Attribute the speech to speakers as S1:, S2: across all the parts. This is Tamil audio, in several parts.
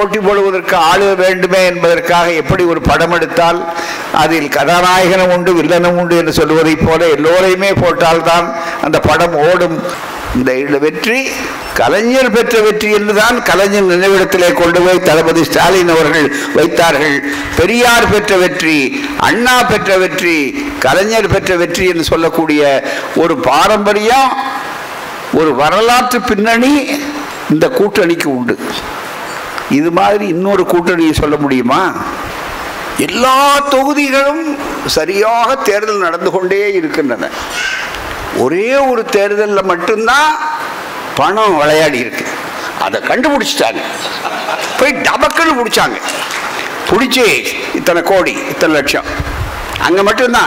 S1: போட்டி போடுவதற்கு ஆளு வேண்டுமே என்பதற்காக எப்படி ஒரு படம் எடுத்தால் அதில் கதாநாயகனும் உண்டு வில்லனும் உண்டு என்று சொல்வதைப் போல எல்லோரையுமே போட்டால்தான் அந்த படம் ஓடும் இந்த இந்த வெற்றி கலைஞர் பெற்ற வெற்றி என்றுதான் கலைஞர் நினைவிடத்திலே கொண்டு போய் தளபதி ஸ்டாலின் அவர்கள் வைத்தார்கள் பெரியார் பெற்ற வெற்றி அண்ணா பெற்ற வெற்றி கலைஞர் பெற்ற வெற்றி என்று சொல்லக்கூடிய ஒரு பாரம்பரியம் ஒரு வரலாற்று பின்னணி இந்த கூட்டணிக்கு உண்டு இது மாதிரி இன்னொரு கூட்டணியை சொல்ல முடியுமா எல்லா தொகுதிகளும் சரியாக தேர்தல் நடந்து கொண்டே இருக்கின்றன ஒரே ஒரு தேர்தலில் மட்டும்தான் பணம் விளையாடி இருக்கு அதை கண்டுபிடிச்சிட்டாங்க போய் டபக்குன்னு பிடிச்சாங்க பிடிச்சி இத்தனை கோடி இத்தனை லட்சம் அங்கே மட்டும்தான்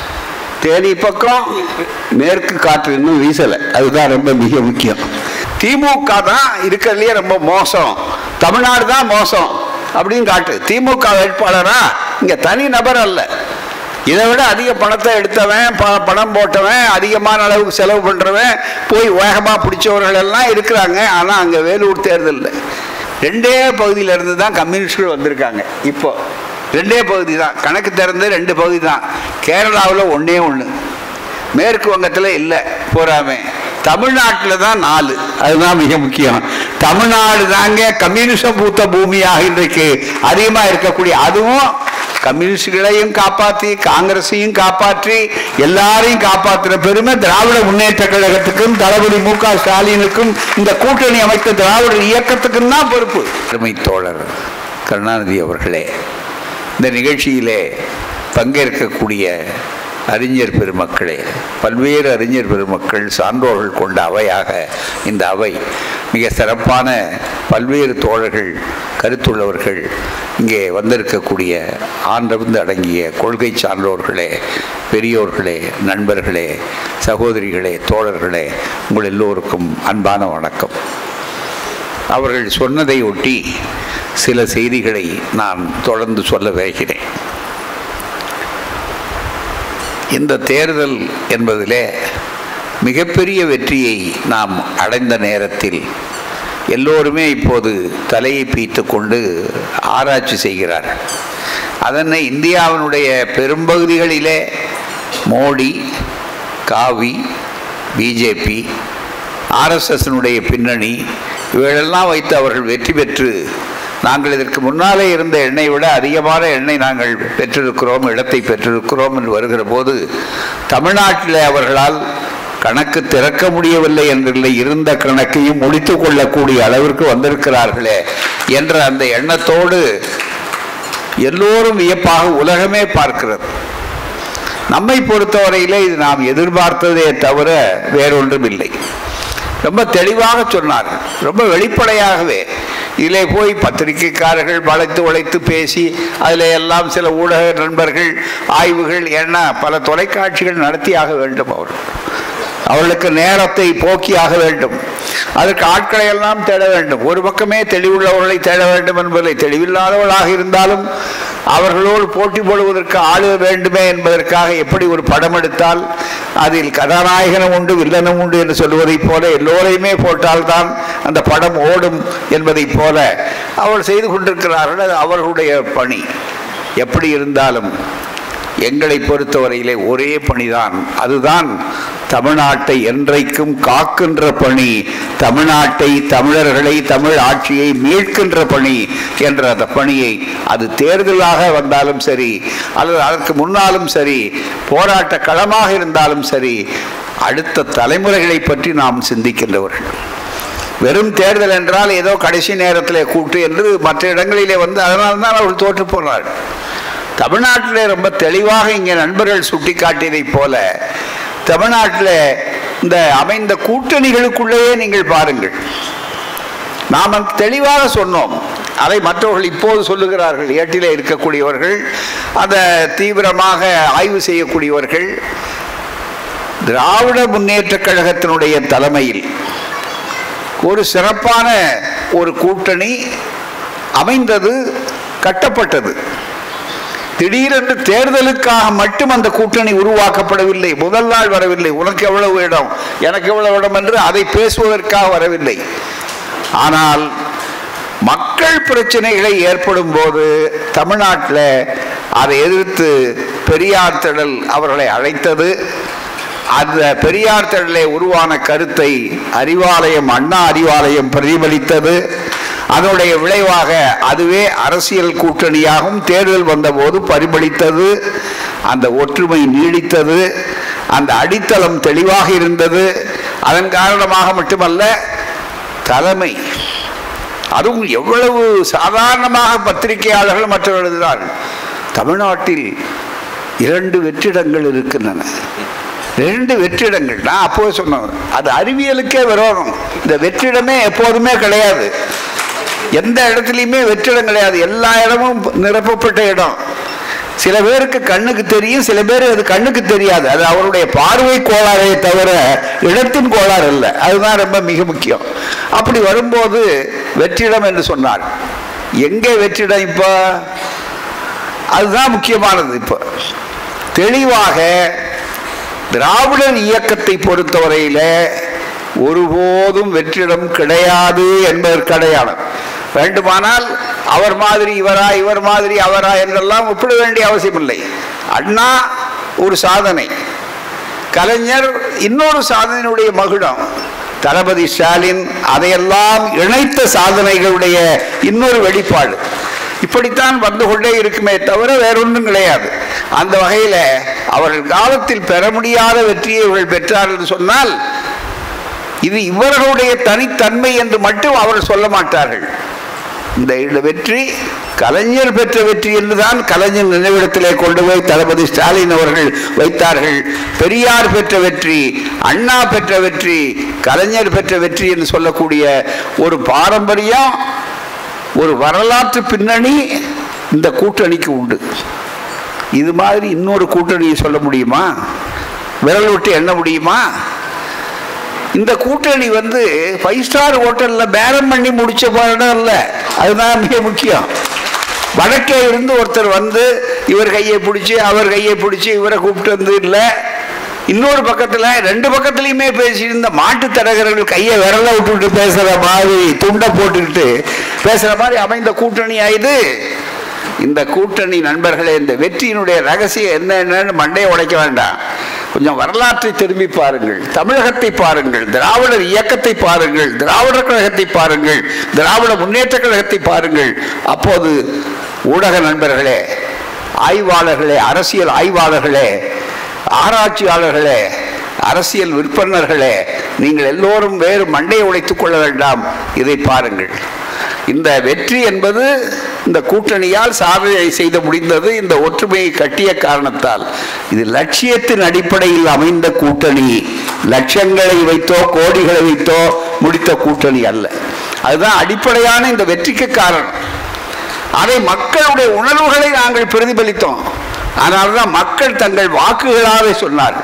S1: தேனி பக்கம் மேற்கு காற்று இன்னும் வீசலை அதுதான் ரொம்ப மிக முக்கியம் திமுக தான் இருக்கிறதுலயே ரொம்ப மோசம் தமிழ்நாடு தான் மோசம் அப்படின்னு காட்டு திமுக வேட்பாளரா இங்க தனி நபர் அல்ல இதை விட அதிக பணத்தை எடுத்தவன் ப- பணம் போட்டவன் அதிகமான அளவுக்கு செலவு பண்றவன் போய் வேகமா பிடிச்சவர்கள் எல்லாம் இருக்கிறாங்க ஆனா அங்க வேலூர் தேர்தலில் ரெண்டே பகுதியில இருந்து தான் கம்யூனிஸ்டுகள் வந்திருக்காங்க இப்போ ரெண்டே பகுதி தான் கணக்கு திறந்து ரெண்டு பகுதி தான் கேரளாவில் ஒண்ணே ஒன்று மேற்கு வங்கத்தில் இல்லை போறாமே தமிழ்நாட்டில் தான் நாலு அதுதான் மிக முக்கியம் தமிழ்நாடு தாங்க கம்யூனிசம் பூத்த பூமியாக இன்றைக்கு அதிகமாக இருக்கக்கூடிய அதுவும் கம்யூனிஸ்டுகளையும் காப்பாற்றி காங்கிரஸையும் காப்பாற்றி எல்லாரையும் காப்பாற்றுற பெருமை திராவிட முன்னேற்ற கழகத்துக்கும் தளபதி மு க ஸ்டாலினுக்கும் இந்த கூட்டணி அமைத்த திராவிட இயக்கத்துக்கும் தான் பொறுப்பு பெருமை தோழர் கருணாநிதி அவர்களே இந்த நிகழ்ச்சியிலே பங்கேற்கக்கூடிய அறிஞர் பெருமக்களே பல்வேறு அறிஞர் பெருமக்கள் சான்றோர்கள் கொண்ட அவையாக இந்த அவை மிக சிறப்பான பல்வேறு தோழர்கள் கருத்துள்ளவர்கள் இங்கே வந்திருக்கக்கூடிய ஆண்டவிந்து அடங்கிய கொள்கை சான்றோர்களே பெரியோர்களே நண்பர்களே சகோதரிகளே தோழர்களே உங்கள் எல்லோருக்கும் அன்பான வணக்கம் அவர்கள் சொன்னதை ஒட்டி சில செய்திகளை நான் தொடர்ந்து சொல்ல விரைகிறேன் இந்த தேர்தல் என்பதிலே மிகப்பெரிய வெற்றியை நாம் அடைந்த நேரத்தில் எல்லோருமே இப்போது தலையை பீத்து கொண்டு ஆராய்ச்சி செய்கிறார்கள் அதனை இந்தியாவினுடைய பெரும்பகுதிகளிலே மோடி காவி பிஜேபி ஆர்எஸ்எஸ்னுடைய பின்னணி இவைகளெல்லாம் வைத்து அவர்கள் வெற்றி பெற்று நாங்கள் இதற்கு முன்னாலே இருந்த எண்ணெய் விட அதிகமான எண்ணெய் நாங்கள் பெற்றிருக்கிறோம் இடத்தை பெற்றிருக்கிறோம் என்று வருகிற போது தமிழ்நாட்டில் அவர்களால் கணக்கு திறக்க முடியவில்லை என்றில்லை இருந்த கணக்கையும் முடித்து கொள்ளக்கூடிய அளவிற்கு வந்திருக்கிறார்களே என்ற அந்த எண்ணத்தோடு எல்லோரும் வியப்பாக உலகமே பார்க்கிறது நம்மை பொறுத்தவரையிலே இது நாம் எதிர்பார்த்ததே தவிர வேறொன்றும் இல்லை ரொம்ப தெளிவாக சொன்னார்கள் ரொம்ப வெளிப்படையாகவே இதிலே போய் பத்திரிகைக்காரர்கள் வளைத்து உழைத்து பேசி அதில் எல்லாம் சில ஊடக நண்பர்கள் ஆய்வுகள் என்ன பல தொலைக்காட்சிகள் நடத்தியாக வேண்டும் அவர்கள் அவர்களுக்கு நேரத்தை போக்கியாக வேண்டும் அதற்கு ஆட்களை எல்லாம் தேட வேண்டும் ஒரு பக்கமே தெளிவுள்ளவர்களை தேட வேண்டும் என்பதில்லை தெளிவில்லாதவர்களாக இருந்தாலும் அவர்களோடு போட்டி போடுவதற்கு ஆளு வேண்டுமே என்பதற்காக எப்படி ஒரு படம் எடுத்தால் அதில் கதாநாயகனும் உண்டு வில்லனும் உண்டு என்று சொல்வதைப் போல எல்லோரையுமே போட்டால்தான் அந்த படம் ஓடும் என்பதைப் போல அவர்கள் செய்து கொண்டிருக்கிறார்கள் அது அவர்களுடைய பணி எப்படி இருந்தாலும் எங்களை பொறுத்தவரையிலே ஒரே பணிதான் அதுதான் தமிழ்நாட்டை என்றைக்கும் காக்கின்ற பணி தமிழ்நாட்டை தமிழர்களை தமிழ் ஆட்சியை மீட்கின்ற பணி என்ற அந்த பணியை அது தேர்தலாக வந்தாலும் சரி அல்லது அதற்கு முன்னாலும் சரி போராட்ட களமாக இருந்தாலும் சரி அடுத்த தலைமுறைகளை பற்றி நாம் சிந்திக்கின்றவர்கள் வெறும் தேர்தல் என்றால் ஏதோ கடைசி நேரத்தில் கூட்டு என்று மற்ற இடங்களிலே வந்து அதனால்தான் அவர்கள் தோற்று போனார்கள் தமிழ்நாட்டிலே ரொம்ப தெளிவாக இங்கே நண்பர்கள் சுட்டிக்காட்டியதைப் போல தமிழ்நாட்டில் இந்த அமைந்த கூட்டணிகளுக்குள்ளேயே நீங்கள் பாருங்கள் நாம் தெளிவாக சொன்னோம் அதை மற்றவர்கள் இப்போது சொல்லுகிறார்கள் ஏட்டிலே இருக்கக்கூடியவர்கள் அதை தீவிரமாக ஆய்வு செய்யக்கூடியவர்கள் திராவிட முன்னேற்ற கழகத்தினுடைய தலைமையில் ஒரு சிறப்பான ஒரு கூட்டணி அமைந்தது கட்டப்பட்டது திடீரென்று தேர்தலுக்காக மட்டும் அந்த கூட்டணி உருவாக்கப்படவில்லை முதல் நாள் வரவில்லை உனக்கு எவ்வளவு இடம் எனக்கு எவ்வளவு இடம் என்று அதை பேசுவதற்காக வரவில்லை ஆனால் மக்கள் பிரச்சனைகளை ஏற்படும் போது தமிழ்நாட்டில் அதை எதிர்த்து பெரியார் திடல் அவர்களை அழைத்தது அந்த பெரியார் திடலை உருவான கருத்தை அறிவாலயம் அண்ணா அறிவாலயம் பிரதிபலித்தது அதனுடைய விளைவாக அதுவே அரசியல் கூட்டணியாகவும் தேர்தல் வந்தபோது பரிபலித்தது அந்த ஒற்றுமை நீடித்தது அந்த அடித்தளம் தெளிவாக இருந்தது அதன் காரணமாக மட்டுமல்ல தலைமை அதுவும் எவ்வளவு சாதாரணமாக பத்திரிகையாளர்கள் மற்றவர்கள் எழுதுகிறார்கள் தமிழ்நாட்டில் இரண்டு வெற்றிடங்கள் இருக்கின்றன ரெண்டு வெற்றிடங்கள் நான் அப்போது சொன்னேன் அது அறிவியலுக்கே விரோதம் இந்த வெற்றிடமே எப்போதுமே கிடையாது எந்த இடத்துலையுமே வெற்றிடம் கிடையாது எல்லா இடமும் நிரப்பப்பட்ட இடம் சில பேருக்கு கண்ணுக்கு தெரியும் சில பேர் அது கண்ணுக்கு தெரியாது அது அவருடைய பார்வை கோளாறை தவிர இடத்தின் கோளாறு இல்லை அதுதான் ரொம்ப மிக முக்கியம் அப்படி வரும்போது வெற்றிடம் என்று சொன்னார் எங்கே வெற்றிடம் இப்போ அதுதான் முக்கியமானது இப்போ தெளிவாக திராவிடர் இயக்கத்தை பொறுத்தவரையில் ஒருபோதும் வெற்றிடம் கிடையாது என்பதற்கு அடையாளம் வேண்டுமானால் அவர் மாதிரி இவரா இவர் மாதிரி அவரா என்றெல்லாம் ஒப்பிட வேண்டிய அவசியமில்லை அண்ணா ஒரு சாதனை கலைஞர் இன்னொரு சாதனையுடைய மகுடம் தளபதி ஸ்டாலின் அதையெல்லாம் இணைத்த சாதனைகளுடைய இன்னொரு வெளிப்பாடு இப்படித்தான் வந்து கொண்டே இருக்குமே தவிர வேறொன்றும் கிடையாது அந்த வகையில் அவர்கள் காலத்தில் பெற முடியாத வெற்றியை இவர்கள் பெற்றார் என்று சொன்னால் இது இவர்களுடைய தனித்தன்மை என்று மட்டும் அவர்கள் சொல்ல மாட்டார்கள் இந்த இந்த வெற்றி கலைஞர் பெற்ற வெற்றி என்றுதான் கலைஞர் நினைவிடத்திலே கொண்டு போய் தளபதி ஸ்டாலின் அவர்கள் வைத்தார்கள் பெரியார் பெற்ற வெற்றி அண்ணா பெற்ற வெற்றி கலைஞர் பெற்ற வெற்றி என்று சொல்லக்கூடிய ஒரு பாரம்பரியம் ஒரு வரலாற்று பின்னணி இந்த கூட்டணிக்கு உண்டு இது மாதிரி இன்னொரு கூட்டணியை சொல்ல முடியுமா விரல் விட்டு எண்ண முடியுமா இந்த கூட்டணி வந்து ஃபைவ் ஸ்டார் ஹோட்டலில் பேரம் பண்ணி முடிச்ச படம் இல்லை அதுதான் மிக முக்கியம் வடக்கே இருந்து ஒருத்தர் வந்து இவர் கையை பிடிச்சி அவர் கையை பிடிச்சி இவரை கூப்பிட்டு வந்து இல்லை இன்னொரு பக்கத்தில் ரெண்டு பக்கத்துலையுமே பேசியிருந்த மாட்டு தரகர்கள் கையை விரல விட்டுட்டு பேசுகிற மாதிரி துண்டை போட்டுக்கிட்டு பேசுகிற மாதிரி அமைந்த கூட்டணி ஆயுது இந்த கூட்டணி நண்பர்களே இந்த வெற்றியினுடைய ரகசியம் என்ன என்னன்னு மண்டையை உடைக்க வேண்டாம் கொஞ்சம் வரலாற்றை திரும்பி பாருங்கள் தமிழகத்தை பாருங்கள் திராவிடர் இயக்கத்தை பாருங்கள் திராவிடர் கழகத்தை பாருங்கள் திராவிட முன்னேற்ற கழகத்தை பாருங்கள் அப்போது ஊடக நண்பர்களே ஆய்வாளர்களே அரசியல் ஆய்வாளர்களே ஆராய்ச்சியாளர்களே அரசியல் விற்பனர்களே நீங்கள் எல்லோரும் வேறு மண்டையை உடைத்துக் கொள்ள வேண்டாம் இதை பாருங்கள் இந்த வெற்றி என்பது இந்த கூட்டணியால் சாதனை செய்த முடிந்தது இந்த ஒற்றுமையை கட்டிய காரணத்தால் இது லட்சியத்தின் அடிப்படையில் அமைந்த கூட்டணி லட்சங்களை வைத்தோ கோடிகளை வைத்தோ முடித்த கூட்டணி அல்ல அதுதான் அடிப்படையான இந்த வெற்றிக்கு காரணம் அதை மக்களுடைய உணர்வுகளை நாங்கள் பிரதிபலித்தோம் அதனால்தான் மக்கள் தங்கள் வாக்குகளாக சொன்னார்கள்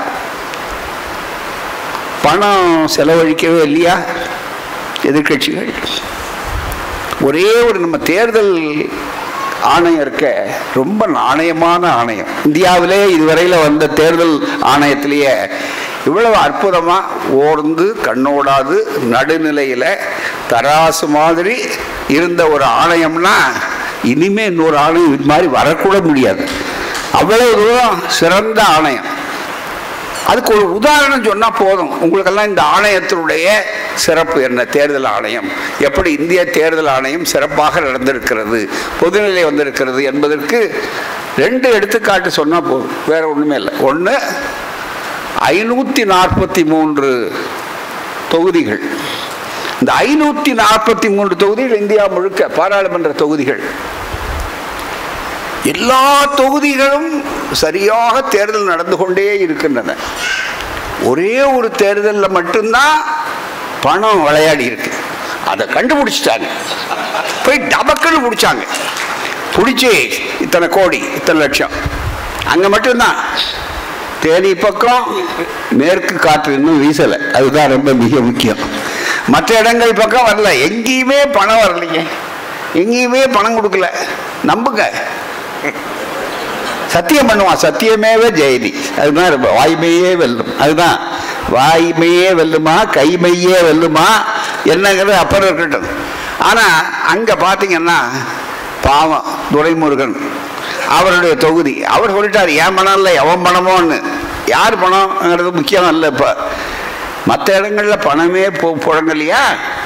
S1: பணம் செலவழிக்கவே இல்லையா எதிர்கட்சிகள் ஒரே ஒரு நம்ம தேர்தல் ஆணையம் இருக்க ரொம்ப நாணயமான ஆணையம் இந்தியாவிலே இதுவரையில் வந்த தேர்தல் ஆணையத்திலேயே இவ்வளவு அற்புதமாக ஓர்ந்து கண்ணோடாது நடுநிலையில் தராசு மாதிரி இருந்த ஒரு ஆணையம்னா இனிமே இன்னொரு ஆணையம் இது மாதிரி வரக்கூட முடியாது அவ்வளவு தூரம் சிறந்த ஆணையம் அதுக்கு ஒரு உதாரணம் சொன்னால் போதும் உங்களுக்கெல்லாம் இந்த ஆணையத்தினுடைய சிறப்பு என்ன தேர்தல் ஆணையம் எப்படி இந்திய தேர்தல் ஆணையம் சிறப்பாக நடந்திருக்கிறது பொதுநிலை வந்திருக்கிறது என்பதற்கு ரெண்டு எடுத்துக்காட்டு சொன்னால் போதும் வேற ஒன்றுமே இல்லை ஒன்று ஐநூற்றி நாற்பத்தி மூன்று தொகுதிகள் இந்த ஐநூற்றி நாற்பத்தி மூன்று தொகுதிகள் இந்தியா முழுக்க பாராளுமன்ற தொகுதிகள் எல்லா தொகுதிகளும் சரியாக தேர்தல் நடந்து கொண்டே இருக்கின்றன ஒரே ஒரு தேர்தலில் மட்டும்தான் பணம் விளையாடி இருக்கு அதை கண்டுபிடிச்சிட்டாங்க போய் டபக்குன்னு பிடிச்சாங்க பிடிச்சி இத்தனை கோடி இத்தனை லட்சம் அங்கே மட்டும்தான் தேனி பக்கம் மேற்கு காற்று இன்னும் வீசலை அதுதான் ரொம்ப மிக முக்கியம் மற்ற இடங்கள் பக்கம் வரல எங்கேயுமே பணம் வரலைங்க எங்கேயுமே பணம் கொடுக்கல நம்புங்க சத்தியம் பண்ணுவான் சத்தியமேவ ஜெயதி அதுதான் ரொம்ப வாய்மையே வெல்லும் அதுதான் வாய்மையே வெல்லுமா கைமையே வெல்லுமா என்னங்கிறது அப்புறம் இருக்கட்டும் ஆனால் அங்கே பார்த்தீங்கன்னா பாவம் துரைமுருகன் அவருடைய தொகுதி அவர் சொல்லிட்டார் என் பணம் இல்லை எவன் பணமோன்னு யார் பணம்ங்கிறது முக்கியம் இல்லை இப்போ மற்ற இடங்களில் பணமே போ புழங்கலையா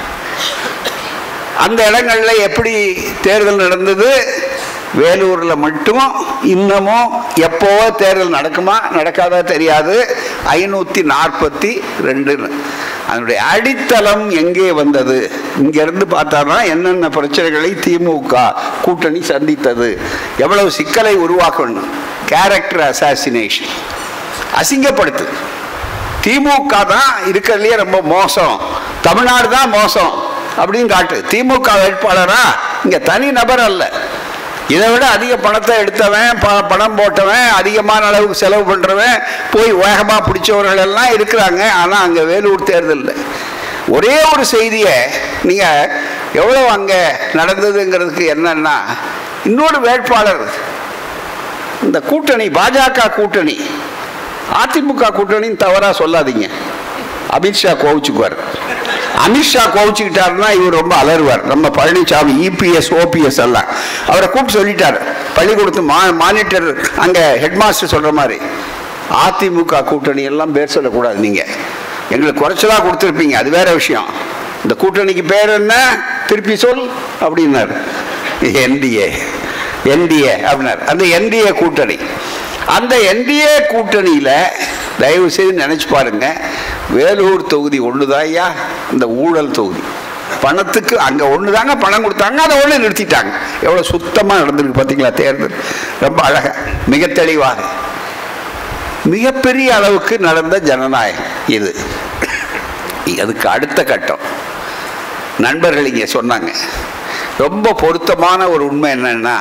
S1: அந்த இடங்கள்ல எப்படி தேர்தல் நடந்தது வேலூரில் மட்டும் இன்னமும் எப்போவோ தேர்தல் நடக்குமா நடக்காதா தெரியாது ஐநூற்றி நாற்பத்தி ரெண்டு அதனுடைய அடித்தளம் எங்கே வந்தது இங்கேருந்து பார்த்தாதான் என்னென்ன பிரச்சனைகளை திமுக கூட்டணி சந்தித்தது எவ்வளவு சிக்கலை உருவாக்கணும் கேரக்டர் அசாசினேஷன் அசிங்கப்படுத்து திமுக தான் இருக்கிறதுலயே ரொம்ப மோசம் தமிழ்நாடு தான் மோசம் அப்படின்னு காட்டு திமுக வேட்பாளரா இங்க தனி நபர் அல்ல இதை விட அதிக பணத்தை எடுத்தவன் ப- பணம் போட்டவன் அதிகமான அளவுக்கு செலவு பண்றவன் போய் வேகமா பிடிச்சவர்கள் எல்லாம் இருக்கிறாங்க ஆனா அங்க வேலூர் தேர்தலில் ஒரே ஒரு செய்தியை நீங்க எவ்வளவு அங்க நடந்ததுங்கிறதுக்கு என்னன்னா இன்னொரு வேட்பாளர் இந்த கூட்டணி பாஜக கூட்டணி அதிமுக கூட்டணின்னு தவறா சொல்லாதீங்க அமித்ஷா கோவிச்சுக்குவார் அமித்ஷா கோவிச்சுக்கிட்டாருன்னா இவர் ரொம்ப அலறுவார் நம்ம பழனிசாமி இபிஎஸ் ஓபிஎஸ் எல்லாம் அவரை கூப்பிட்டு சொல்லிட்டார் பள்ளிக்கூடத்து மா மானிட்டர் அங்கே ஹெட்மாஸ்டர் சொல்கிற மாதிரி அதிமுக கூட்டணி எல்லாம் பேர் சொல்லக்கூடாது நீங்கள் எங்களுக்கு குறைச்சலாக கொடுத்துருப்பீங்க அது வேற விஷயம் இந்த கூட்டணிக்கு பேர் என்ன திருப்பி சொல் அப்படின்னாரு என்டிஏ என்டிஏ அப்படின்னாரு அந்த என்டிஏ கூட்டணி அந்த என்டிஏ கூட்டணியில் தயவு செய்து நினைச்சு பாருங்க வேலூர் தொகுதி ஒண்ணுதாய்யா அந்த ஊழல் தொகுதி பணத்துக்கு அங்க ஒன்று தாங்க பணம் கொடுத்தாங்க அதை ஒன்று நிறுத்திட்டாங்க எவ்வளோ சுத்தமாக நடந்திருக்கு பார்த்தீங்களா தேர்தல் ரொம்ப அழகா மிக தெளிவாக மிகப்பெரிய அளவுக்கு நடந்த ஜனநாயகம் இது அதுக்கு அடுத்த கட்டம் நண்பர்கள் இங்கே சொன்னாங்க ரொம்ப பொருத்தமான ஒரு உண்மை என்னன்னா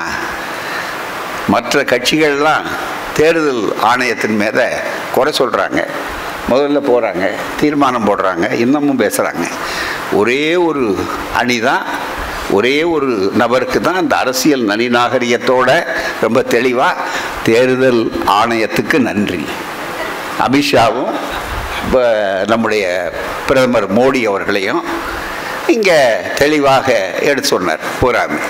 S1: மற்ற கட்சிகள்லாம் தேர்தல் ஆணையத்தின் மீத குறை சொல்கிறாங்க முதல்ல போகிறாங்க தீர்மானம் போடுறாங்க இன்னமும் பேசுகிறாங்க ஒரே ஒரு அணி தான் ஒரே ஒரு நபருக்கு தான் அந்த அரசியல் நனி நாகரிகத்தோட ரொம்ப தெளிவாக தேர்தல் ஆணையத்துக்கு நன்றி அமித்ஷாவும் இப்போ நம்முடைய பிரதமர் மோடி அவர்களையும் இங்கே தெளிவாக எடுத்து சொன்னார் பூராமே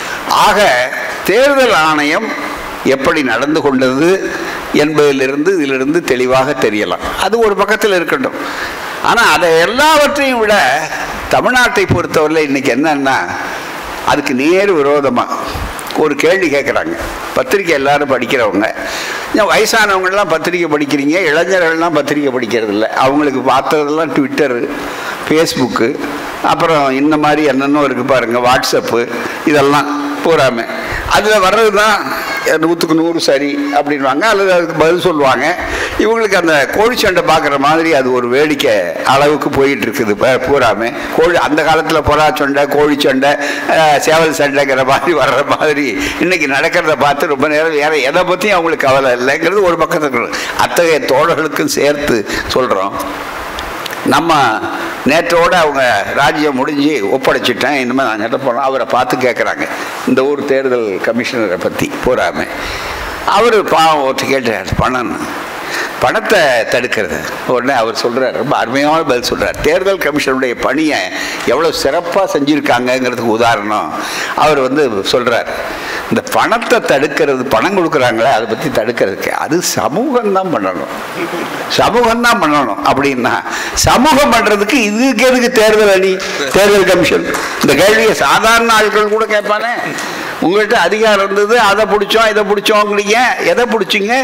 S1: ஆக தேர்தல் ஆணையம் எப்படி நடந்து கொண்டது என்பதிலிருந்து இதிலிருந்து தெளிவாக தெரியலாம் அது ஒரு பக்கத்தில் இருக்கட்டும் ஆனால் அதை எல்லாவற்றையும் விட தமிழ்நாட்டை பொறுத்தவரையில் இன்னைக்கு என்னன்னா அதுக்கு நேர் விரோதமாக ஒரு கேள்வி கேட்குறாங்க பத்திரிக்கை எல்லாரும் படிக்கிறவங்க இந்த வயசானவங்கெல்லாம் பத்திரிக்கை படிக்கிறீங்க இளைஞர்கள்லாம் பத்திரிக்கை படிக்கிறது இல்லை அவங்களுக்கு பார்த்ததெல்லாம் ட்விட்டரு ஃபேஸ்புக்கு அப்புறம் இந்த மாதிரி என்னென்ன இருக்குது பாருங்கள் வாட்ஸ்அப்பு இதெல்லாம் பூராமே அதில் வர்றது தான் நூற்றுக்கு நூறு சரி அப்படின்வாங்க அல்லது அதுக்கு பதில் சொல்லுவாங்க இவங்களுக்கு அந்த கோழி சண்டை பார்க்குற மாதிரி அது ஒரு வேடிக்கை அளவுக்கு போயிட்டு இருக்குது இப்போ பூராமே கோழி அந்த காலத்தில் புறா சண்டை கோழி சண்டை அஹ், சேவல் சண்டைங்கிற மாதிரி வர்ற மாதிரி இன்னைக்கு நடக்கிறத பார்த்து ரொம்ப நேரம் வேற எதை பற்றியும் அவங்களுக்கு கவலை இல்லைங்கிறது ஒரு பக்கத்தில் இருக்கு. அத்தகைய தோழர்களுக்கும் சேர்த்து சொல்கிறோம் நம்ம நேற்றோட அவங்க ராஜ்யம் முடிஞ்சு ஒப்படைச்சிட்டேன் இனிமேல் நான் என்ன பண்ணோம் அவரை பார்த்து கேட்குறாங்க இந்த ஊர் தேர்தல் கமிஷனரை பற்றி பூராமே அவர் பாவம் ஒருத்தர் கேட்டார் பணம் பணத்தை தடுக்கிறது உடனே அவர் சொல்கிறார் ரொம்ப அருமையான பதில் சொல்கிறார் தேர்தல் கமிஷனுடைய பணியை எவ்வளோ சிறப்பாக செஞ்சுருக்காங்கங்கிறதுக்கு உதாரணம் அவர் வந்து சொல்கிறார் இந்த பணத்தை தடுக்கிறது பணம் கொடுக்குறாங்களே அதை பற்றி தடுக்கிறதுக்கு அது சமூகம் தான் பண்ணணும் சமூகம் தான் பண்ணணும் அப்படின்னா சமூகம் பண்றதுக்கு இதுக்கு எதுக்கு தேர்தல் அணி தேர்தல் கமிஷன் இந்த கேள்வியை சாதாரண ஆட்கள் கூட கேட்பானே உங்கள்கிட்ட அதிகாரம் இருந்தது அதை பிடிச்சோம் இதை பிடிச்சோங்கிறீங்க எதை பிடிச்சிங்க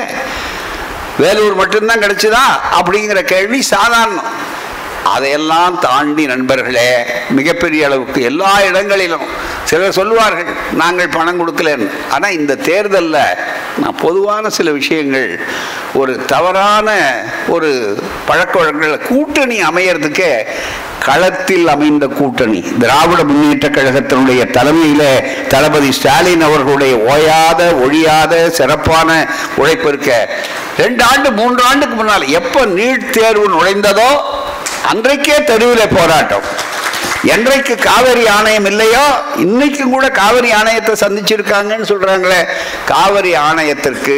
S1: வேலூர் மட்டும்தான் கிடைச்சதா அப்படிங்கிற கேள்வி சாதாரணம் அதையெல்லாம் தாண்டி நண்பர்களே மிகப்பெரிய அளவுக்கு எல்லா இடங்களிலும் சிலர் சொல்லுவார்கள் நாங்கள் பணம் கொடுக்கலன்னு ஆனால் இந்த தேர்தலில் நான் பொதுவான சில விஷயங்கள் ஒரு தவறான ஒரு பழக்க வழக்கங்கள் கூட்டணி அமையறதுக்கே களத்தில் அமைந்த கூட்டணி திராவிட முன்னேற்ற கழகத்தினுடைய தலைமையில தளபதி ஸ்டாலின் அவர்களுடைய ஓயாத ஒழியாத சிறப்பான உழைப்பு இருக்க ரெண்டு ஆண்டு மூன்று ஆண்டுக்கு முன்னால் எப்ப நீட் தேர்வு நுழைந்ததோ அன்றைக்கே தெருவில் போராட்டம் என்றைக்கு காவிரி ஆணையம் இல்லையோ இன்னைக்கும் கூட காவிரி ஆணையத்தை சந்திச்சிருக்காங்கன்னு சொல்றாங்களே காவிரி ஆணையத்திற்கு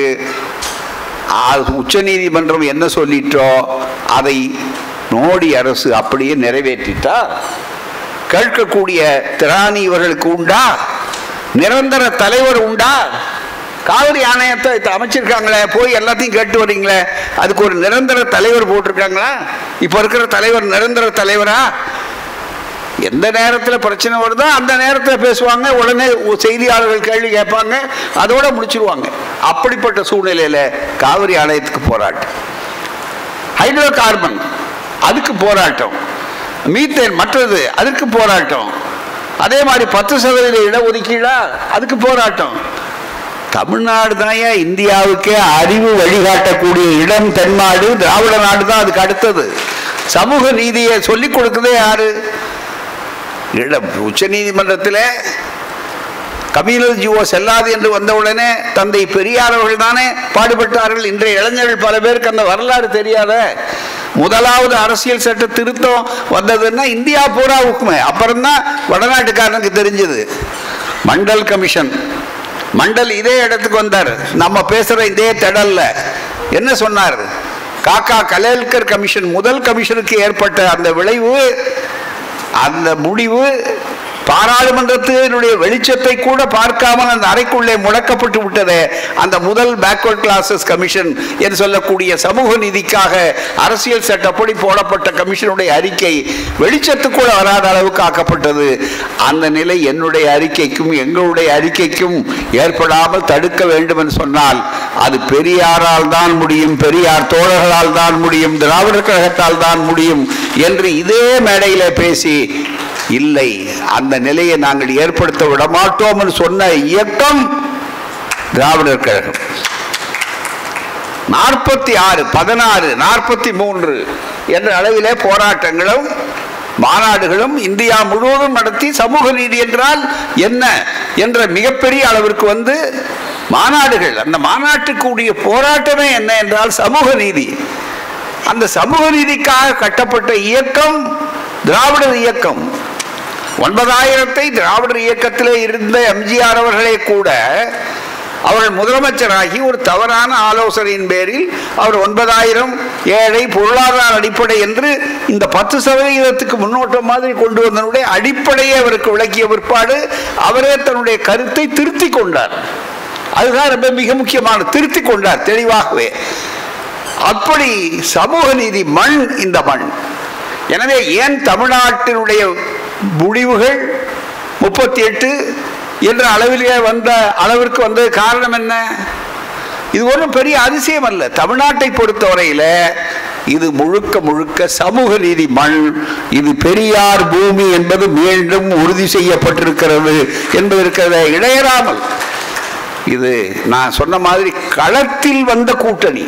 S1: உச்ச நீதிமன்றம் என்ன சொல்லிட்டோ அதை மோடி அரசு அப்படியே நிறைவேற்றிட்டா கேட்கக்கூடிய திராணி இவர்களுக்கு உண்டா நிரந்தர தலைவர் உண்டா காவிரி ஆணையத்தை அமைச்சிருக்காங்களே போய் எல்லாத்தையும் கேட்டு வரீங்களே அதுக்கு ஒரு நிரந்தர தலைவர் போட்டிருக்காங்களா இப்போ இருக்கிற தலைவர் நிரந்தர தலைவரா எந்த நேரத்தில் பிரச்சனை வருதோ அந்த நேரத்தில் பேசுவாங்க உடனே செய்தியாளர்கள் கேள்வி கேட்பாங்க அதோட முடிச்சிருவாங்க அப்படிப்பட்ட சூழ்நிலையில் காவிரி ஆலயத்துக்கு போராட்டம் ஹைட்ரோ கார்பன் அதுக்கு போராட்டம் மீத்தேன் மற்றது அதுக்கு போராட்டம் அதே மாதிரி பத்து சதவீத இடஒதுக்கீடா அதுக்கு போராட்டம் தமிழ்நாடு தான் இந்தியாவுக்கே அறிவு வழிகாட்டக்கூடிய இடம் தென்நாடு திராவிட நாடு தான் அதுக்கு அடுத்தது சமூக நீதியை சொல்லிக் கொடுக்குதே யாரு இடம் உச்ச நீதிமன்றத்தில் கம்யூனல் ஜிஓ செல்லாது என்று வந்தவுடனே தந்தை பெரியார் அவர்கள் தானே பாடுபட்டார்கள் இன்றைய இளைஞர்கள் பல பேருக்கு அந்த வரலாறு தெரியாத முதலாவது அரசியல் சட்ட திருத்தம் வந்ததுன்னா இந்தியா பூராவுக்குமே அப்புறம்தான் வடநாட்டுக்காரனுக்கு தெரிஞ்சது மண்டல் கமிஷன் மண்டல் இதே இடத்துக்கு வந்தார் நம்ம பேசுற இதே திடல்ல என்ன சொன்னார் காக்கா கலேல்கர் கமிஷன் முதல் கமிஷனுக்கு ஏற்பட்ட அந்த விளைவு அந்த முடிவு பாராளுமன்றத்தினுடைய வெளிச்சத்தை கூட பார்க்காமல் அந்த அறைக்குள்ளே முடக்கப்பட்டு விட்டது அந்த முதல் பேக்வர்ட் கிளாஸஸ் கமிஷன் என்று சொல்லக்கூடிய சமூக நீதிக்காக அரசியல் சட்டப்படி போடப்பட்ட கமிஷனுடைய அறிக்கை வெளிச்சத்துக்குள்ள வராத அளவுக்கு ஆக்கப்பட்டது அந்த நிலை என்னுடைய அறிக்கைக்கும் எங்களுடைய அறிக்கைக்கும் ஏற்படாமல் தடுக்க வேண்டும் என்று சொன்னால் அது பெரியாரால் தான் முடியும் பெரியார் தோழர்களால் தான் முடியும் திராவிடர் கழகத்தால் தான் முடியும் என்று இதே மேடையில பேசி இல்லை அந்த நிலையை நாங்கள் ஏற்படுத்த விட மாட்டோம் என்று சொன்ன இயக்கம் திராவிடர் கழகம் நாற்பத்தி ஆறு பதினாறு நாற்பத்தி மூன்று என்ற அளவிலே போராட்டங்களும் மாநாடுகளும் இந்தியா முழுவதும் நடத்தி சமூக நீதி என்றால் என்ன என்ற மிகப்பெரிய அளவிற்கு வந்து மாநாடுகள் அந்த மாநாட்டுக்கு உடைய போராட்டமே என்ன என்றால் சமூக நீதி அந்த சமூக நீதிக்காக கட்டப்பட்ட இயக்கம் திராவிடர் இயக்கம் ஒன்பதாயிரத்தை திராவிடர் இயக்கத்திலே இருந்த எம்ஜிஆர் அவர்களே கூட அவர்கள் முதலமைச்சராகி ஒரு தவறான ஆலோசனையின் பேரில் அவர் ஒன்பதாயிரம் ஏழை பொருளாதார அடிப்படை என்று இந்த பத்து சதவீதத்துக்கு முன்னோட்டம் மாதிரி கொண்டு வந்தனுடைய அடிப்படையை அவருக்கு விளக்கிய பிற்பாடு அவரே தன்னுடைய கருத்தை திருத்தி கொண்டார் அதுதான் ரொம்ப மிக முக்கியமான திருத்தி கொண்டார் தெளிவாகவே அப்படி சமூக நீதி மண் இந்த மண் எனவே ஏன் தமிழ்நாட்டினுடைய முடிவுகள் முப்பத்தி எட்டு என்ற அளவிலே வந்த அளவிற்கு வந்தது காரணம் என்ன இது ஒன்றும் பெரிய அதிசயம் அல்ல தமிழ்நாட்டை பொறுத்தவரையில இது முழுக்க முழுக்க சமூக நீதி மண் இது பெரியார் பூமி என்பது மீண்டும் உறுதி செய்யப்பட்டிருக்கிறது என்பதற்கிறத இடையறாமல் இது நான் சொன்ன மாதிரி களத்தில் வந்த கூட்டணி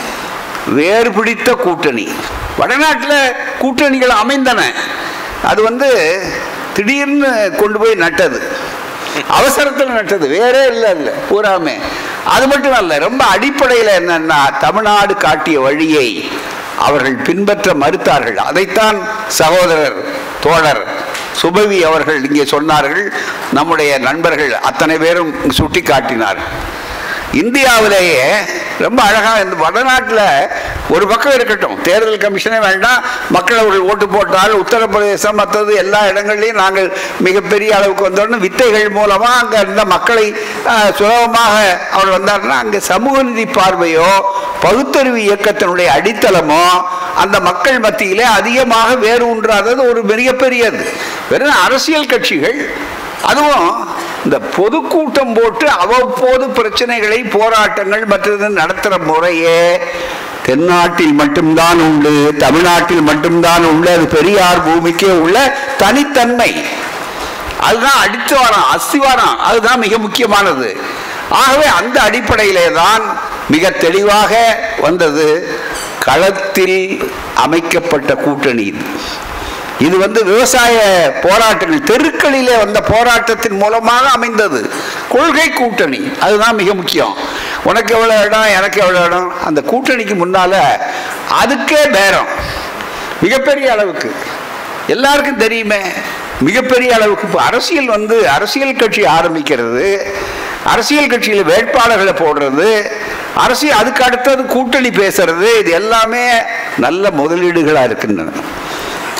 S1: வேறு பிடித்த கூட்டணி வடநாட்டில் கூட்டணிகள் அமைந்தன அது வந்து திடீர்னு கொண்டு போய் நட்டது அவசரத்தில் நட்டது வேறே இல்லை இல்லை பூராமே அது மட்டும் அல்ல ரொம்ப அடிப்படையில் என்னன்னா தமிழ்நாடு காட்டிய வழியை அவர்கள் பின்பற்ற மறுத்தார்கள் அதைத்தான் சகோதரர் தோழர் சுபவி அவர்கள் இங்கே சொன்னார்கள் நம்முடைய நண்பர்கள் அத்தனை பேரும் சுட்டி காட்டினார்கள் இந்தியாவிலேயே ரொம்ப அழகாக இந்த வடநாட்டில் ஒரு பக்கம் இருக்கட்டும் தேர்தல் கமிஷனே வேண்டாம் மக்கள் அவர்கள் ஓட்டு போட்டால் உத்தரப்பிரதேசம் மற்றது எல்லா இடங்கள்லையும் நாங்கள் மிகப்பெரிய அளவுக்கு வந்தோடனே வித்தைகள் மூலமாக அங்கே இருந்த மக்களை ஆஹ், சுலபமாக அவர் வந்தாருன்னா அங்கே சமூக நீதி பார்வையோ பகுத்தறிவு இயக்கத்தினுடைய அடித்தளமோ அந்த மக்கள் மத்தியிலே அதிகமாக வேறு உண்டாதது ஒரு மிகப்பெரியது வெறும் அரசியல் கட்சிகள் அதுவும் இந்த பொதுக்கூட்டம் போட்டு அவ்வப்போது பிரச்சனைகளை போராட்டங்கள் மற்றது நடத்துகிற முறையே தென்னாட்டில் மட்டும்தான் உண்டு தமிழ்நாட்டில் மட்டும்தான் உள்ள அது பெரியார் பூமிக்கே உள்ள தனித்தன்மை அதுதான் அடித்துவாரம் அஸ்திவாரம் அதுதான் மிக முக்கியமானது ஆகவே அந்த அடிப்படையிலே தான் மிக தெளிவாக வந்தது களத்தில் அமைக்கப்பட்ட கூட்டணி இது இது வந்து விவசாய போராட்டங்கள் தெருக்களிலே வந்த போராட்டத்தின் மூலமாக அமைந்தது கொள்கை கூட்டணி அதுதான் மிக முக்கியம் உனக்கு எவ்வளோ இடம் எனக்கு எவ்வளோ இடம் அந்த கூட்டணிக்கு முன்னால அதுக்கே பேரம் மிகப்பெரிய அளவுக்கு எல்லாருக்கும் தெரியுமே மிகப்பெரிய அளவுக்கு இப்போ அரசியல் வந்து அரசியல் கட்சி ஆரம்பிக்கிறது அரசியல் கட்சியில் வேட்பாளர்களை போடுறது அரசியல் அதுக்கு அடுத்தது கூட்டணி பேசுறது இது எல்லாமே நல்ல முதலீடுகளாக இருக்கின்றன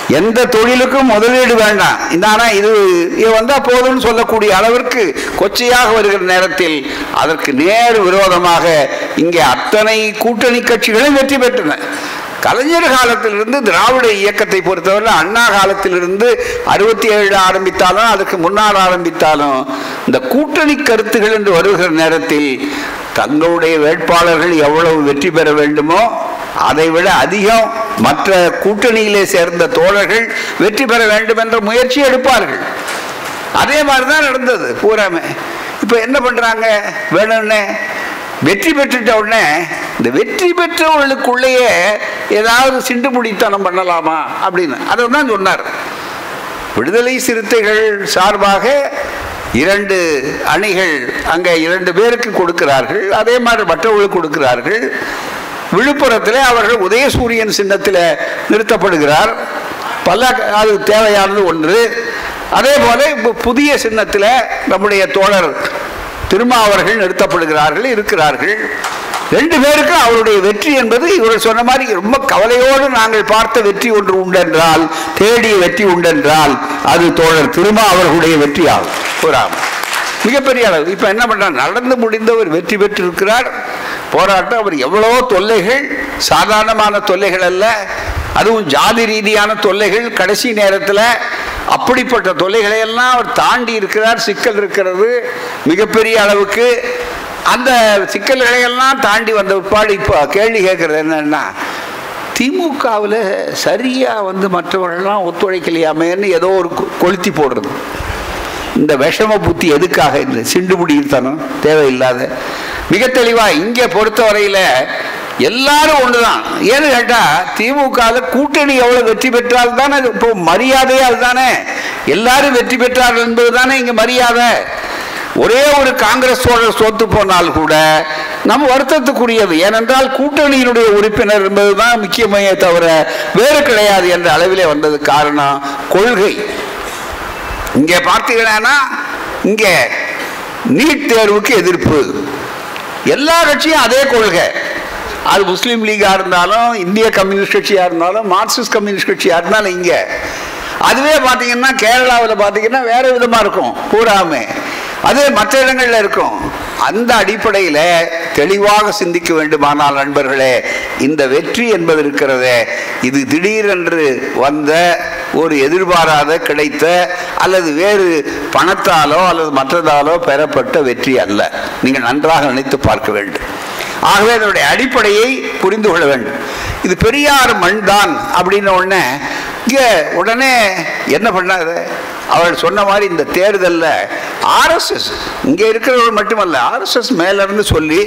S1: எந்த தொழிலுக்கும் முதலீடு வேண்டாம் இந்த ஆனா இது இது வந்தா போதும்னு சொல்லக்கூடிய அளவிற்கு கொச்சையாக வருகிற நேரத்தில் அதற்கு நேர் விரோதமாக இங்கே அத்தனை கூட்டணி கட்சிகளும் வெற்றி பெற்றன கலைஞர் காலத்திலிருந்து திராவிட இயக்கத்தை பொறுத்தவரை அண்ணா காலத்திலிருந்து அறுபத்தி ஏழு ஆரம்பித்தாலும் அதுக்கு முன்னால் ஆரம்பித்தாலும் இந்த கூட்டணி கருத்துகள் என்று வருகிற நேரத்தில் தங்களுடைய வேட்பாளர்கள் எவ்வளவு வெற்றி பெற வேண்டுமோ அதை விட அதிகம் மற்ற கூட்டணியிலே சேர்ந்த தோழர்கள் வெற்றி பெற வேண்டும் என்ற முயற்சி எடுப்பார்கள் அதே மாதிரி தான் நடந்தது பூராமே இப்போ என்ன பண்ணுறாங்க வேணும்னே வெற்றி பெற்றுட்ட உடனே இந்த வெற்றி பெற்றவர்களுக்குள்ளேயே ஏதாவது சிண்டு முடித்தனம் பண்ணலாமா அப்படின்னு அதை தான் சொன்னார் விடுதலை சிறுத்தைகள் சார்பாக இரண்டு அணிகள் அங்கே இரண்டு பேருக்கு கொடுக்கிறார்கள் அதே மாதிரி மற்றவர்களுக்கு கொடுக்கிறார்கள் விழுப்புரத்தில் அவர்கள் உதயசூரியன் சின்னத்தில் நிறுத்தப்படுகிறார் பல அது தேவையானது ஒன்று அதே போல இப்போ புதிய சின்னத்தில் நம்முடைய தோழர் திருமாவர்கள் நிறுத்தப்படுகிறார்கள் இருக்கிறார்கள் ரெண்டு பேருக்கும் அவருடைய வெற்றி என்பது இவர் சொன்ன மாதிரி ரொம்ப கவலையோடு நாங்கள் பார்த்த வெற்றி ஒன்று உண்டென்றால் தேடிய வெற்றி உண்டென்றால் அது தோழர் திருமா அவர்களுடைய வெற்றி ஆகும் கூறாமல் மிகப்பெரிய அளவு இப்போ என்ன பண்ணுறார் நடந்து முடிந்தவர் வெற்றி பெற்றிருக்கிறார் போராட்டம் அவர் எவ்வளவோ தொல்லைகள் சாதாரணமான தொல்லைகள் அல்ல அதுவும் ஜாதி ரீதியான தொல்லைகள் கடைசி நேரத்தில் அப்படிப்பட்ட தொல்லைகளை எல்லாம் அவர் தாண்டி இருக்கிறார் சிக்கல் இருக்கிறது மிகப்பெரிய அளவுக்கு அந்த சிக்கல்களை எல்லாம் தாண்டி வந்த பிற்பாடு இப்போ கேள்வி கேட்குறது என்னன்னா திமுகவில் சரியாக வந்து மற்றவர்கள்லாம் ஒத்துழைக்கலையாமேன்னு ஏதோ ஒரு கொ- கொளுத்தி போடுறது இந்த விஷம புத்தி எதுக்காக இந்த சிண்டுபிடித்தனம் தேவையில்லாத மிக தெளிவா இங்கே பொறுத்தவரையில எல்லாரும் ஒண்ணுதான் ஏன்னு கேட்டா திமுகவில் கூட்டணி எவ்வளவு வெற்றி பெற்றால் தானே இப்போ மரியாதையே அதுதானே எல்லாரும் வெற்றி பெற்றார்கள் என்பது தானே இங்க மரியாதை ஒரே ஒரு காங்கிரஸ் தோழர் சோத்து போனால் கூட நம்ம வருத்தத்துக்குரியது ஏனென்றால் கூட்டணியினுடைய உறுப்பினர் என்பதுதான் முக்கியமையே தவிர வேறு கிடையாது என்ற அளவிலே வந்தது காரணம் கொள்கை இங்கே பார்த்தீங்கன்னா இங்கே நீட் தேர்வுக்கு எதிர்ப்பு எல்லா கட்சியும் அதே கொள்கை அது முஸ்லீம் லீகா இருந்தாலும் இந்திய கம்யூனிஸ்ட் கட்சியா இருந்தாலும் மார்க்சிஸ்ட் கம்யூனிஸ்ட் கட்சியா இருந்தாலும் இங்க அதுவே பார்த்தீங்கன்னா கேரளாவில் பார்த்தீங்கன்னா வேற விதமா இருக்கும் பூராமே அது மற்ற இடங்கள்ல இருக்கும் அந்த அடிப்படையில் தெளிவாக சிந்திக்க வேண்டுமானால் நண்பர்களே இந்த வெற்றி என்பது இருக்கிறதே இது திடீரென்று வந்த ஒரு எதிர்பாராத கிடைத்த அல்லது வேறு பணத்தாலோ அல்லது மற்றதாலோ பெறப்பட்ட வெற்றி அல்ல நீங்கள் நன்றாக நினைத்து பார்க்க வேண்டும் ஆகவே அதனுடைய அடிப்படையை புரிந்து கொள்ள வேண்டும் இது பெரியார் மண் தான் அப்படின்ன உடனே இங்கே உடனே என்ன பண்ணாரு அவள் சொன்ன மாதிரி இந்த தேர்தலில் ஆர்எஸ்எஸ் இங்கே இருக்கிறவர்கள் மட்டுமல்ல ஆர்எஸ்எஸ் மேலிருந்து சொல்லி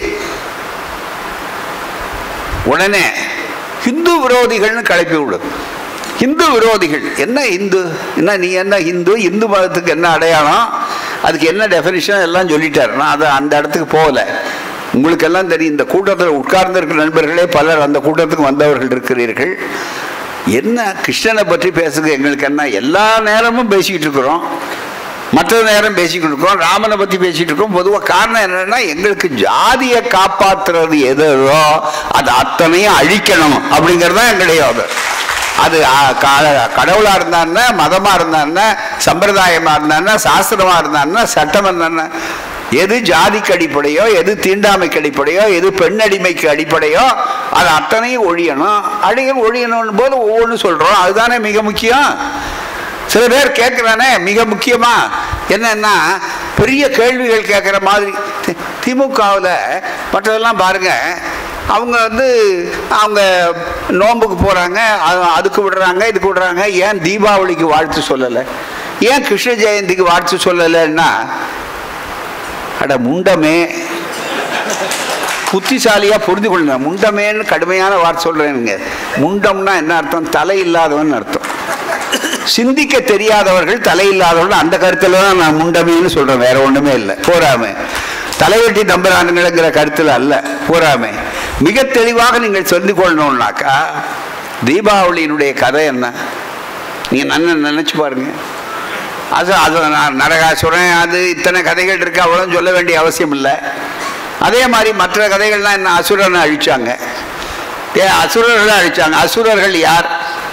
S1: உடனே ஹிந்து விரோதிகள்னு கிளப்பி விடும் ஹிந்து விரோதிகள் என்ன இந்து என்ன நீ என்ன ஹிந்து இந்து மதத்துக்கு என்ன அடையாளம் அதுக்கு என்ன டெஃபினிஷன் எல்லாம் சொல்லிட்டார் நான் அதை அந்த இடத்துக்கு போகல உங்களுக்கெல்லாம் தெரியும் இந்த கூட்டத்தில் உட்கார்ந்திருக்கிற நண்பர்களே பலர் அந்த கூட்டத்துக்கு வந்தவர்கள் இருக்கிறீர்கள் என்ன கிருஷ்ணனை பற்றி பேசுங்க எங்களுக்கு என்ன எல்லா நேரமும் பேசிக்கிட்டு இருக்கிறோம் மற்ற நேரம் பேசிக்கிட்டு இருக்கோம் ராமனை பற்றி பேசிக்கிட்டு இருக்கோம் பொதுவாக காரணம் என்னன்னா எங்களுக்கு ஜாதியை காப்பாத்துறது எதோ அது அத்தனையும் அழிக்கணும் அப்படிங்கிறது தான் எங்களுடைய இது. அது ஆ, க- கடவுளா இருந்தான்னா மதமா இருந்தான்னா சம்பிரதாயமா இருந்தான்னா சாஸ்திரமா இருந்தான்னா சட்டம் இருந்தான்னா எது ஜாதிக்கு அடிப்படையோ எது தீண்டாமைக்கு அடிப்படையோ எது பெண்ணடிமைக்கு அடிப்படையோ அது அத்தனையும் ஒழியணும் அழியணும் ஒழியணும் போது ஒவ்வொன்றும் சொல்றோம் அதுதானே மிக முக்கியம் சில பேர் கேட்குறானே மிக முக்கியமா என்னன்னா பெரிய கேள்விகள் கேட்குற மாதிரி தி- திமுகவில் மற்றதெல்லாம் பாருங்க அவங்க வந்து அவங்க நோன்புக்கு போகிறாங்க அதுக்கு விடுறாங்க இதுக்கு விடுறாங்க ஏன் தீபாவளிக்கு வாழ்த்து சொல்லலை ஏன் கிருஷ்ண ஜெயந்திக்கு வாழ்த்து சொல்லலைன்னா அட முண்டமே புத்திசாலியா புரிந்து கொள்ளுங்க முண்டமேன்னு கடுமையான வார்த்தை சொல்றேனுங்க முண்டம்னா என்ன அர்த்தம் தலை இல்லாதவன் அர்த்தம் சிந்திக்க தெரியாதவர்கள் தலை இல்லாதவர்கள் அந்த கருத்துல தான் நான் முண்டமேன்னு சொல்றேன் வேற ஒண்ணுமே இல்லை போராமை தலைவெட்டி நம்புறானுங்கிற கருத்துல அல்ல போராமை மிக தெளிவாக நீங்கள் சொல்லி கொள்ளணும்னாக்கா தீபாவளியினுடைய கதை என்ன நீங்க நன்ன நினைச்சு பாருங்க அது அது நான் நரகாசுரன் அது இத்தனை கதைகள் இருக்கு அவ்வளோ சொல்ல வேண்டிய அவசியம் இல்லை அதே மாதிரி மற்ற கதைகள்லாம் என்ன அசுரனை அழிச்சாங்க ஏ அசுரர்களை அழிச்சாங்க அசுரர்கள் யார்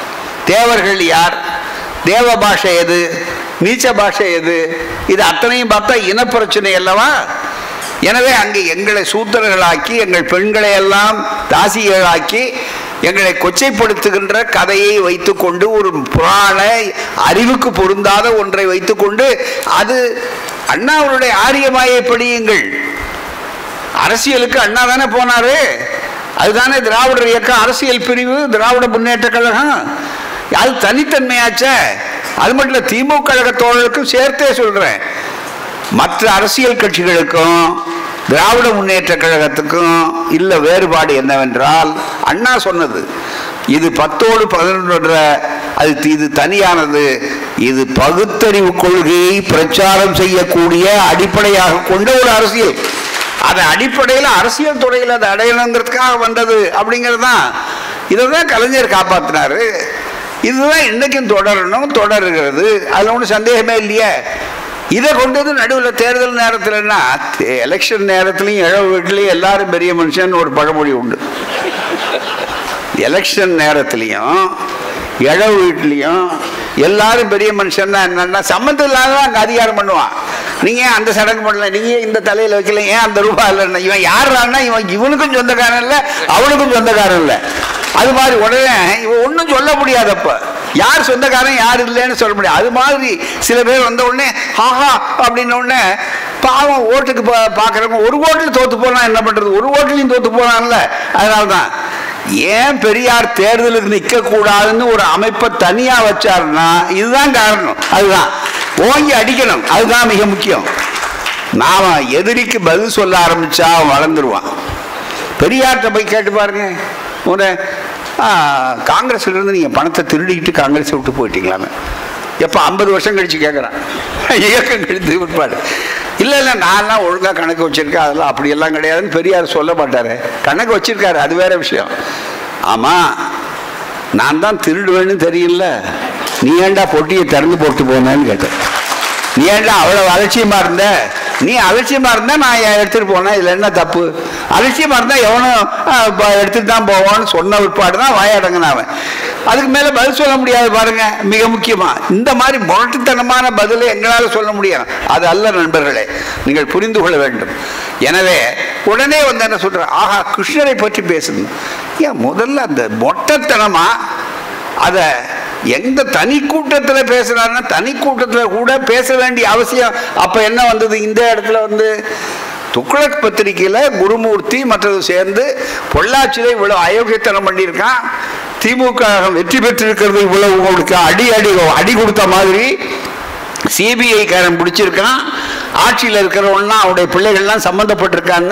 S1: தேவர்கள் யார் தேவ பாஷை எது நீச்ச பாஷை எது இது அத்தனையும் பார்த்தா இனப்பிரச்சனை அல்லவா எனவே அங்கே எங்களை சூத்திரர்களாக்கி எங்கள் பெண்களை எல்லாம் தாசிகளாக்கி எங்களை கொச்சைப்படுத்துகின்ற கதையை வைத்துக்கொண்டு ஒரு புராண அறிவுக்கு பொருந்தாத ஒன்றை வைத்துக்கொண்டு அது அண்ணாவுடைய ஆரியமாயை படியுங்கள் அரசியலுக்கு அண்ணா தானே போனாரு அதுதானே திராவிடர் இயக்கம் அரசியல் பிரிவு திராவிட முன்னேற்ற கழகம் அது தனித்தன்மையாச்சே அது மட்டும் இல்லை திமுக கழக தோழர்களுக்கும் சேர்த்தே சொல்றேன் மற்ற அரசியல் கட்சிகளுக்கும் திராவிட முன்னேற்ற கழகத்துக்கும் இல்ல வேறுபாடு என்னவென்றால் அண்ணா சொன்னது இது பத்தோடு பதினொன்று அது இது தனியானது இது பகுத்தறிவு கொள்கையை பிரச்சாரம் செய்யக்கூடிய அடிப்படையாக கொண்ட ஒரு அரசியல் அது அடிப்படையில் அரசியல் துறையில் அதை அடையணுங்கிறதுக்காக வந்தது அப்படிங்கிறது தான் இதை தான் கலைஞர் காப்பாற்றினாரு இதுதான் இன்னைக்கும் தொடரணும் தொடருகிறது அதில் ஒன்றும் சந்தேகமே இல்லையே இதை கொண்டு வந்து நடுவில் தேர்தல் நேரத்தில்னா எலெக்ஷன் நேரத்துலையும் இழவு வீட்லையும் எல்லாரும் பெரிய மனுஷன் ஒரு பழமொழி உண்டு எலெக்ஷன் நேரத்துலையும் இழவு வீட்லையும் எல்லாரும் பெரிய மனுஷன்னா என்னன்னா சம்மந்தம் இல்லாத அங்கே அதிகாரம் பண்ணுவான் நீங்க ஏன் அந்த சடங்கு பண்ணல நீங்க ஏன் இந்த தலையில வைக்கல ஏன் அந்த ரூபா இல்லைன்னா இவன் யாருன்னா இவன் இவனுக்கும் சொந்தக்காரன் இல்லை அவனுக்கும் சொந்தக்காரன் இல்லை அது மாதிரி உடனே இவன் ஒன்றும் சொல்ல முடியாதப்ப யார் சொந்தக்காரன் யார் இல்லைன்னு சொல்ல முடியாது அது மாதிரி சில பேர் வந்த உடனே ஹாஹா அப்படின்ன உடனே பாவம் ஓட்டுக்கு பா- பார்க்கறவங்க ஒரு ஓட்டில் தோத்து போனா என்ன பண்றது ஒரு ஓட்டுலையும் தோத்து போனான்ல அதனால தான் ஏன் பெரியார் தேர்தலுக்கு நிற்க கூடாதுன்னு ஒரு அமைப்பை தனியா வச்சாருன்னா இதுதான் காரணம் அதுதான் ஓங்கி அடிக்கணும் அதுதான் மிக முக்கியம் நாம எதிரிக்கு பதில் சொல்ல ஆரம்பிச்சா அவன் வளர்ந்துருவான் பெரியார்கிட்ட போய் கேட்டு பாருங்க ஒரு ஆ, காங்கிரஸ்ல இருந்து நீங்க பணத்தை திருடிக்கிட்டு காங்கிரஸ் விட்டு போயிட்டீங்களாமே எப்போ ஐம்பது வருஷம் கழிச்சு கேட்குறான் இயக்கம் கழித்து விற்பாடு இல்லை இல்லை நான்லாம் ஒழுங்காக கணக்கு வச்சிருக்கேன் அதெல்லாம் அப்படியெல்லாம் கிடையாதுன்னு பெரியார் சொல்ல மாட்டாரு கணக்கு வச்சிருக்காரு அது வேற விஷயம் ஆமாம் நான் தான் திருடுவேன்னு தெரியல நீ ஏன்டா பொட்டியை திறந்து போட்டு போனேன்னு கேட்டேன் நீ ஏன்டா அவ்வளவு அலட்சியமா இருந்த நீ அலட்சியமா இருந்தா நான் ஏன் எடுத்துட்டு போனேன் இதுல என்ன தப்பு அலட்சியமா இருந்தா எவனும் ஆஹ், ப- எடுத்துட்டு தான் போவான்னு சொன்ன விற்பாடு தான் வாயடங்கின அவன் அதுக்கு மேல பதில் சொல்ல முடியாது பாருங்க மிக முக்கியமா இந்த மாதிரி முரட்டுத்தனமான பதிலை எங்களால சொல்ல முடியும் அது அல்ல நண்பர்களே நீங்கள் புரிந்து கொள்ள வேண்டும் எனவே உடனே வந்து என்ன சொல்ற ஆஹா கிருஷ்ணரை பற்றி பேசணும் ஏன் முதல்ல அந்த மொட்டத்தனமா அதை எந்த தனி கூட்டத்தில் பேசுறாருன்னா தனி கூட்டத்தில் கூட பேச வேண்டிய அவசியம் அப்போ என்ன வந்தது இந்த இடத்துல வந்து துக்ளக் பத்திரிகையில் குருமூர்த்தி மற்றது சேர்ந்து பொள்ளாச்சியில் இவ்வளோ அயோக்கியத்தனம் பண்ணியிருக்கான் திமுக வெற்றி பெற்றிருக்கிறது இவ்வளவு உங்களுக்கு அடி அடி அடி கொடுத்த மாதிரி சிபிஐ காரன் பிடிச்சிருக்கான் ஆட்சியில் இருக்கிறவன்லாம் அவருடைய பிள்ளைகள்லாம் சம்மந்தப்பட்டிருக்காங்க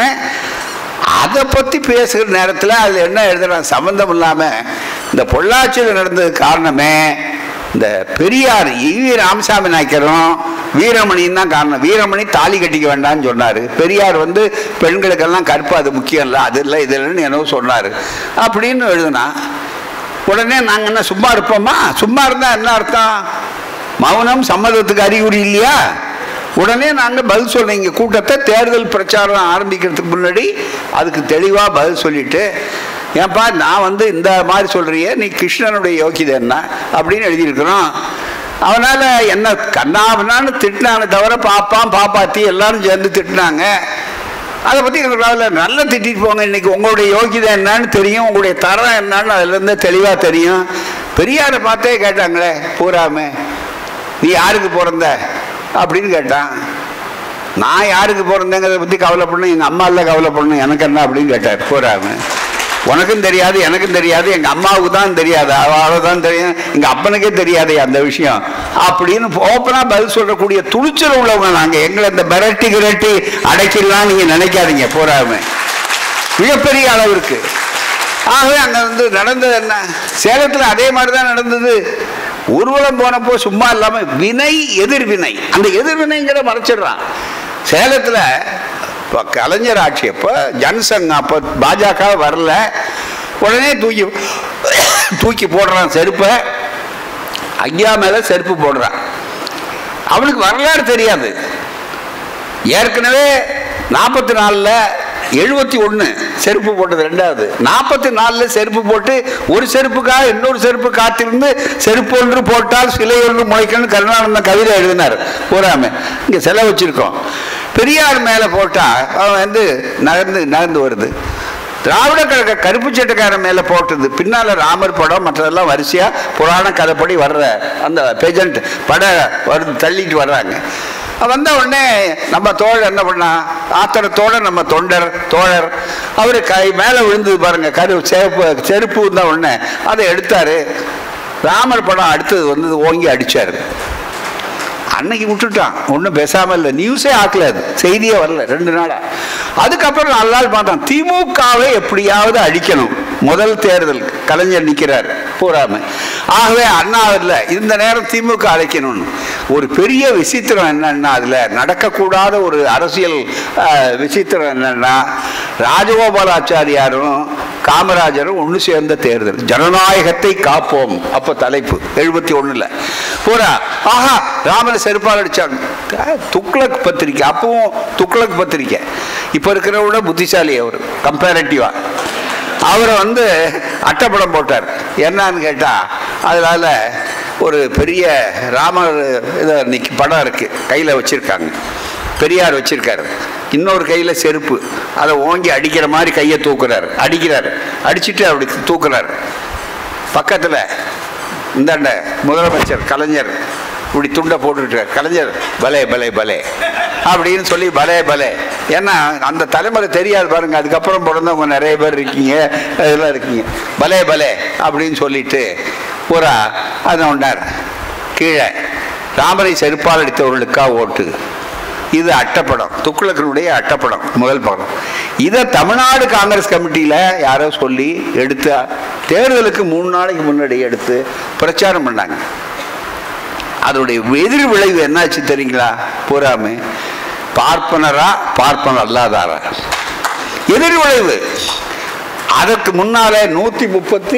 S1: அதை பற்றி பேசுகிற நேரத்தில் அதில் என்ன எழுதுறான் சம்மந்தம் இல்லாமல் இந்த பொள்ளாச்சியில் நடந்தது காரணமே இந்த பெரியார் ஈவி ராமசாமி நாய்க்கரும் வீரமணியும் தான் காரணம் வீரமணி தாலி கட்டிக்க வேண்டாம்னு சொன்னார் பெரியார் வந்து பெண்களுக்கெல்லாம் கற்பு அது முக்கியம் இல்லை அது இல்லை இது இல்லைன்னு என்னவோ சொன்னார் அப்படின்னு எழுதுனா உடனே நாங்கள் என்ன சும்மா இருப்போமா சும்மா இருந்தால் என்ன அர்த்தம் மௌனம் சம்மதத்துக்கு அறிகுறி இல்லையா உடனே நாங்கள் பதில் சொல்றோம் இங்கே கூட்டத்தை தேர்தல் பிரச்சாரம் ஆரம்பிக்கிறதுக்கு முன்னாடி அதுக்கு தெளிவாக பதில் சொல்லிட்டு ஏன்பா நான் வந்து இந்த மாதிரி சொல்றியே நீ கிருஷ்ணனுடைய யோக்கியதை என்ன அப்படின்னு எழுதியிருக்கிறோம் அவனால என்ன கண்ணாவனான்னு திட்டினானே தவிர பாப்பான் பாப்பாத்தி எல்லாரும் சேர்ந்து திட்டினாங்க அதை பற்றி எனக்கு கவலை இல்லை. நல்லா திட்டிட்டு போங்க இன்னைக்கு உங்களுடைய யோகிதை என்னன்னு தெரியும் உங்களுடைய தரம் என்னன்னு அதுலேருந்து தெளிவாக தெரியும் பெரியாரை பார்த்தே கேட்டாங்களே பூராமே நீ யாருக்கு பிறந்த அப்படின்னு கேட்டான் நான் யாருக்கு பிறந்தேங்கிறத பற்றி கவலைப்படணும் எங்கள் அம்மா இல்லை கவலைப்படணும் எனக்கு என்ன அப்படின்னு கேட்டார் பூராமே உனக்கும் தெரியாது எனக்கும் தெரியாது எங்கள் அம்மாவுக்கு தான் தெரியாது அவளை தான் தெரியும் எங்கள் அப்பனுக்கே தெரியாது அந்த விஷயம் அப்படின்னு ஓப்பனாக பதில் சொல்லக்கூடிய துணிச்சல் உள்ளவங்க நாங்கள் எங்களை இந்த மிரட்டி கிரட்டி அடைக்கலாம் நீங்கள் நினைக்காதீங்க போறாம மிகப்பெரிய அளவிற்கு ஆகவே அங்கே வந்து நடந்தது என்ன சேலத்தில் அதே மாதிரி தான் நடந்தது ஊர்வலம் போனப்போ சும்மா இல்லாமல் வினை எதிர்வினை அந்த எதிர்வினைங்கிற மறைச்சிடுறான் சேலத்தில் இப்போ கலைஞர் ஆட்சி அப்போ ஜனசங் அப்போ பாஜக வரல உடனே தூக்கி தூக்கி போடுறான் செருப்பை ஐயா மேலே செருப்பு போடுறான் அவனுக்கு வரலாறு தெரியாது ஏற்கனவே நாற்பத்தி நாலில் எழுபத்தி ஒன்று செருப்பு போட்டது ரெண்டாவது நாற்பத்தி நாலில் செருப்பு போட்டு ஒரு செருப்புக்காக இன்னொரு செருப்பு காத்திருந்து செருப்பு ஒன்று போட்டால் சிலை ஒன்று முளைக்கணும் கருணானந்தன் கவிதை எழுதினார் பூராம இங்கே சிலை வச்சிருக்கோம் பெரியார் மேலே போட்டால் அவன் வந்து நகர்ந்து நகர்ந்து வருது திராவிட கழக கருப்பு சட்டக்காரன் மேலே போட்டது பின்னால் ராமர் படம் மற்றதெல்லாம் வரிசையாக புராண கதைப்படி வர்ற அந்த பெஜண்ட் பட வருது தள்ளிட்டு வர்றாங்க வந்த உடனே நம்ம தோழர் என்ன பண்ணா ஆத்திரத்தோட நம்ம தொண்டர் தோழர் அவர் கை மேலே விழுந்தது பாருங்க கரு செருப்பு செருப்பு வந்த உடனே அதை எடுத்தாரு ராமர் படம் அடுத்தது வந்து ஓங்கி அடிச்சாரு அன்னைக்கு விட்டுட்டான் ஒன்றும் பேசாமல் இல்லை நியூஸே ஆக்கல அது செய்தியே வரல ரெண்டு நாளா அதுக்கப்புறம் நாலு நாள் பார்த்தான் திமுகவை எப்படியாவது அழிக்கணும் முதல் தேர்தல் கலைஞர் நிற்கிறார் பூராம ஆகவே அண்ணா இல்லை இந்த நேரம் திமுக அழைக்கணும்னு ஒரு பெரிய விசித்திரம் என்னன்னா அதில் நடக்கக்கூடாத ஒரு அரசியல் அஹ், விசித்திரம் என்னன்னா ராஜகோபாலாச்சாரியாரும் காமராஜரும் ஒன்று சேர்ந்த தேர்தல் ஜனநாயகத்தை காப்போம் அப்போ தலைப்பு எழுபத்தி ஒண்ணுல பூரா ஆஹா ராமனை செருப்பால் அடிச்சாங்க அஹ், துக்ளக் பத்திரிக்கை அப்பவும் துக்ளக் பத்திரிக்கை இப்போ இருக்கிறத விட புத்திசாலி அவர் கம்பேரட்டிவா அவரை வந்து அட்டைப்படம் போட்டார் என்னன்னு கேட்டா அதனால ஒரு பெரிய ராமர் இதை நிக்க படம் இருக்கு கையில் வச்சிருக்காங்க பெரியார் வச்சிருக்காரு இன்னொரு கையில் செருப்பு அதை ஓங்கி அடிக்கிற மாதிரி கையை தூக்குறாரு அடிக்கிறாரு அடிச்சிட்டு அப்படி தூக்குறாரு பக்கத்தில் இந்தாண்ட முதலமைச்சர் கலைஞர் இப்படி துண்டை போட்டுட்டு கலைஞர் பலே பலே பலே அப்படின்னு சொல்லி பலே பலே ஏன்னா அந்த தலைமுறை தெரியாது பாருங்க அதுக்கப்புறம் பிறந்தவங்க நிறைய பேர் இருக்கீங்க இதெல்லாம் இருக்கீங்க பலே பலே அப்படின்னு சொல்லிட்டு பூரா அதை உண்டார் கீழே ராமரை செருப்பால் அடித்தவர்களுக்கா ஓட்டு இது அட்டப்படம் துக்குளக்கனுடைய அட்டப்படம் முதல் படம் இதை தமிழ்நாடு காங்கிரஸ் கமிட்டியில் யாரோ சொல்லி எடுத்து தேர்தலுக்கு மூணு நாளைக்கு முன்னாடி எடுத்து பிரச்சாரம் பண்ணாங்க அதனுடைய எதிர் விளைவு என்னாச்சு தெரியுங்களா பூராமே பார்ப்பனரா பார்ப்பனர் அல்லாதாரா எதிர் விளைவு அதற்கு முன்னாலே நூற்றி முப்பத்தி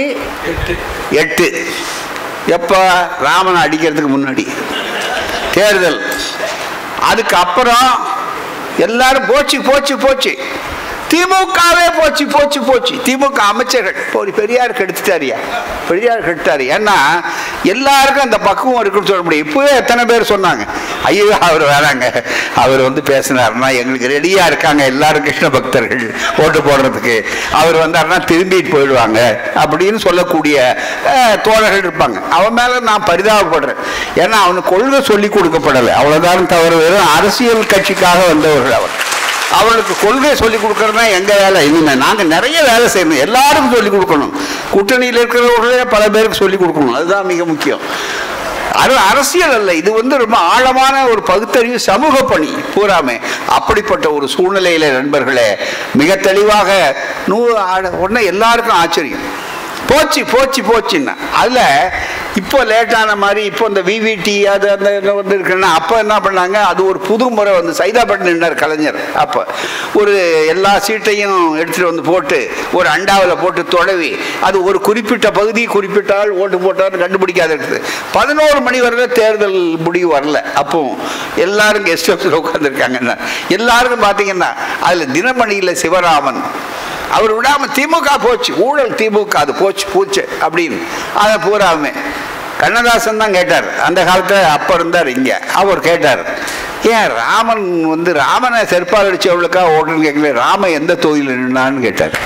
S1: எட்டு எப்போ ராமனை அடிக்கிறதுக்கு முன்னாடி தேர்தல் அதுக்கு அப்புறம் எல்லாரும் போச்சு போச்சு போச்சு திமுகவே போச்சு போச்சு போச்சு திமுக அமைச்சர்கள் ஒரு பெரியார் கெடுத்துட்டாரியா பெரியார் கெடுத்தாரு ஏன்னா எல்லாருக்கும் அந்த பக்குவம் இருக்குன்னு சொல்ல முடியும் இப்பவே எத்தனை பேர் சொன்னாங்க ஐயோ அவர் வேணாங்க அவர் வந்து பேசினாருன்னா எங்களுக்கு ரெடியா இருக்காங்க எல்லாரும் கிருஷ்ண பக்தர்கள் ஓட்டு போடுறதுக்கு அவர் வந்தாருன்னா திரும்பிட்டு போயிடுவாங்க அப்படின்னு சொல்லக்கூடிய அஹ், தோழர்கள் இருப்பாங்க அவன் மேல நான் பரிதாபப்படுறேன் ஏன்னா அவனுக்கு கொள்கை சொல்லி கொடுக்கப்படலை அவ்வளவுதான் தவிர வெறும் அரசியல் கட்சிக்காக வந்தவர்கள் அவர் அவர்களுக்கு கொள்கை சொல்லி கொடுக்கறதுனா எங்க வேலை இனிமே நாங்க நிறைய வேலை செய்யணும் எல்லாருக்கும் சொல்லி கொடுக்கணும் கூட்டணியில் இருக்கிறவர்களே பல பேருக்கு சொல்லி கொடுக்கணும் அதுதான் மிக முக்கியம் அது அரசியல் அல்ல இது வந்து ரொம்ப ஆழமான ஒரு பகுத்தறிவு சமூக பணி பூராமே அப்படிப்பட்ட ஒரு சூழ்நிலையில நண்பர்களே மிக தெளிவாக நூ உடனே எல்லாருக்கும் ஆச்சரியம் போச்சு போச்சு போச்சுன்னா அதில் இப்போ லேட்டான மாதிரி இப்போ இந்த விவிடி அது அந்த இது வந்து இருக்குன்னா அப்போ என்ன பண்ணாங்க அது ஒரு புது முறை வந்து சைதாப்பட்டு நின்றார் கலைஞர் அப்போ ஒரு எல்லா சீட்டையும் எடுத்துகிட்டு வந்து போட்டு ஒரு அண்டாவில் போட்டு தொடவி அது ஒரு குறிப்பிட்ட பகுதி குறிப்பிட்டால் ஓட்டு போட்டாலும் கண்டுபிடிக்காத இருக்குது பதினோரு மணி வரை தேர்தல் முடிவு வரல அப்பவும் எல்லாரும் கெஸ்ட் ஹவுஸில் உட்காந்துருக்காங்கன்னா எல்லாருக்கும் பார்த்தீங்கன்னா அதில் தினமணியில் சிவராமன் அவர் விடாம திமுக போச்சு ஊழல் திமுக அது போச்சு பூச்சு அப்படின்னு அதை பூராமே கண்ணதாசன் தான் கேட்டார் அந்த காலத்தில் அப்போ இருந்தார் இங்கே அவர் கேட்டார் ஏன் ராமன் வந்து ராமனை செருப்பால் அடிச்சவளுக்கா ஓட்டுன்னு கேட்கல ராம எந்த தொகுதியில் நின்னான்னு கேட்டார்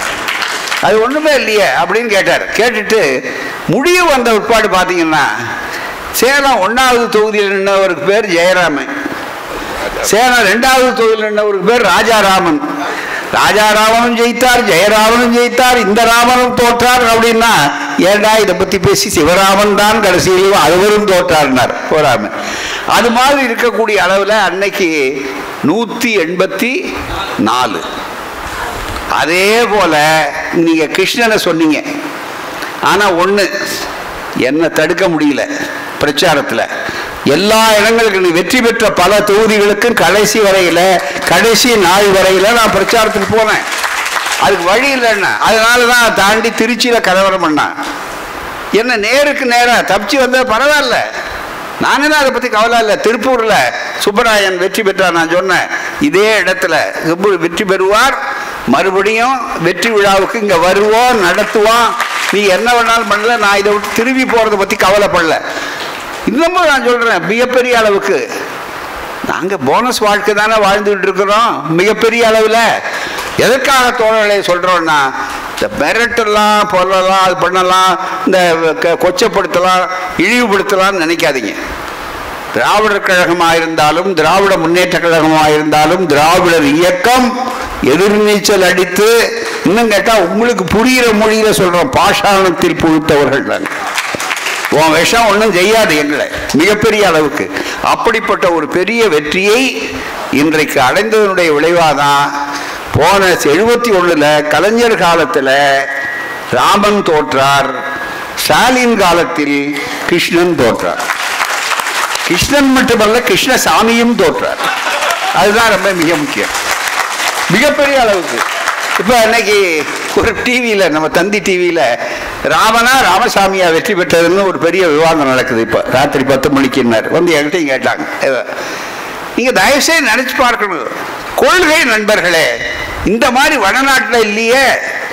S1: அது ஒன்றுமே இல்லையே அப்படின்னு கேட்டார் கேட்டுட்டு முடிவு வந்த உட்பாடு பார்த்தீங்கன்னா சேலம் ஒன்றாவது தொகுதியில் நின்றவருக்கு பேர் ஜெயராமன் சேலம் ரெண்டாவது தொகுதியில் நின்றவருக்கு பேர் ராஜாராமன் ராஜாராமனும் ஜெயித்தார் ஜெயராமனும் ஜெயித்தார் இந்த ராமனும் தோற்றார் அப்படின்னா ஏண்டா இதை பத்தி பேசி சிவராமன் தான் கடைசியிலும் அறுவரும் தோற்றார்னார் போராம அது மாதிரி இருக்கக்கூடிய அளவில் அன்னைக்கு நூற்றி எண்பத்தி நாலு அதே போல நீங்க கிருஷ்ணனை சொன்னீங்க ஆனா ஒண்ணு என்ன தடுக்க முடியல பிரச்சாரத்தில் எல்லா இடங்களுக்கும் நீ வெற்றி பெற்ற பல தொகுதிகளுக்கு கடைசி வரையில கடைசி நாள் வரையில நான் பிரச்சாரத்துக்கு போனேன் அதுக்கு வழி இல்லைன்னா அதனால தான் தாண்டி திருச்சியில கலவரம் பண்ணான் என்ன நேருக்கு நேரா தப்பிச்சு வந்தா பரவாயில்ல நானே தான் அதை பற்றி கவலை இல்லை திருப்பூரில் சுப்பராயன் வெற்றி பெற்றார் நான் சொன்னேன் இதே இடத்துல சுப்பு வெற்றி பெறுவார் மறுபடியும் வெற்றி விழாவுக்கு இங்க வருவோம் நடத்துவோம் நீ என்ன வேணாலும் பண்ணல நான் இதை விட்டு திரும்பி போறதை பத்தி கவலைப்படல இன்னமும் நான் சொல்றேன் மிகப்பெரிய அளவுக்கு நாங்க போனஸ் வாழ்க்கை தானே வாழ்ந்துட்டு இருக்கிறோம் மிகப்பெரிய அளவில் எதற்காக தோழர்களை சொல்றோம்னா இந்த மிரட்டலாம் பொருளலாம் அது பண்ணலாம் இந்த க- கொச்சப்படுத்தலாம் இழிவுபடுத்தலாம்னு நினைக்காதீங்க திராவிடர் கழகமாக இருந்தாலும் திராவிட முன்னேற்ற கழகமாக இருந்தாலும் திராவிடர் இயக்கம் எதிர்நீச்சல் அடித்து இன்னும் கேட்டா உங்களுக்கு புரிகிற மொழியில சொல்றோம் பாஷாணத்தில் புழுத்தவர்கள் நாங்கள் உன் விஷம் ஒன்றும் செய்யாது எங்களை மிகப்பெரிய அளவுக்கு அப்படிப்பட்ட ஒரு பெரிய வெற்றியை இன்றைக்கு அடைந்ததனுடைய விளைவாதான் போன எழுபத்தி ஒண்ணுல கலைஞர் காலத்துல ராமன் தோற்றார் ஸ்டாலின் காலத்தில் கிருஷ்ணன் தோற்றார் கிருஷ்ணன் மட்டுமல்ல கிருஷ்ணசாமியும் தோற்றார் அதுதான் ரொம்ப மிக முக்கியம் மிகப்பெரிய அளவுக்கு இப்போ இன்னைக்கு ஒரு டிவியில் நம்ம தந்தி டிவியில் ராமனா ராமசாமியா வெற்றி பெற்றதுன்னு ஒரு பெரிய விவாதம் நடக்குது இப்போ ராத்திரி பத்து மணிக்குன்னார் வந்து என்கிட்டையும் கேட்டாங்க ஏதோ. நீங்க தயவுசெய்து நினைச்சு பார்க்கணும் கொள்கை நண்பர்களே இந்த மாதிரி வடநாட்டில் இல்லையே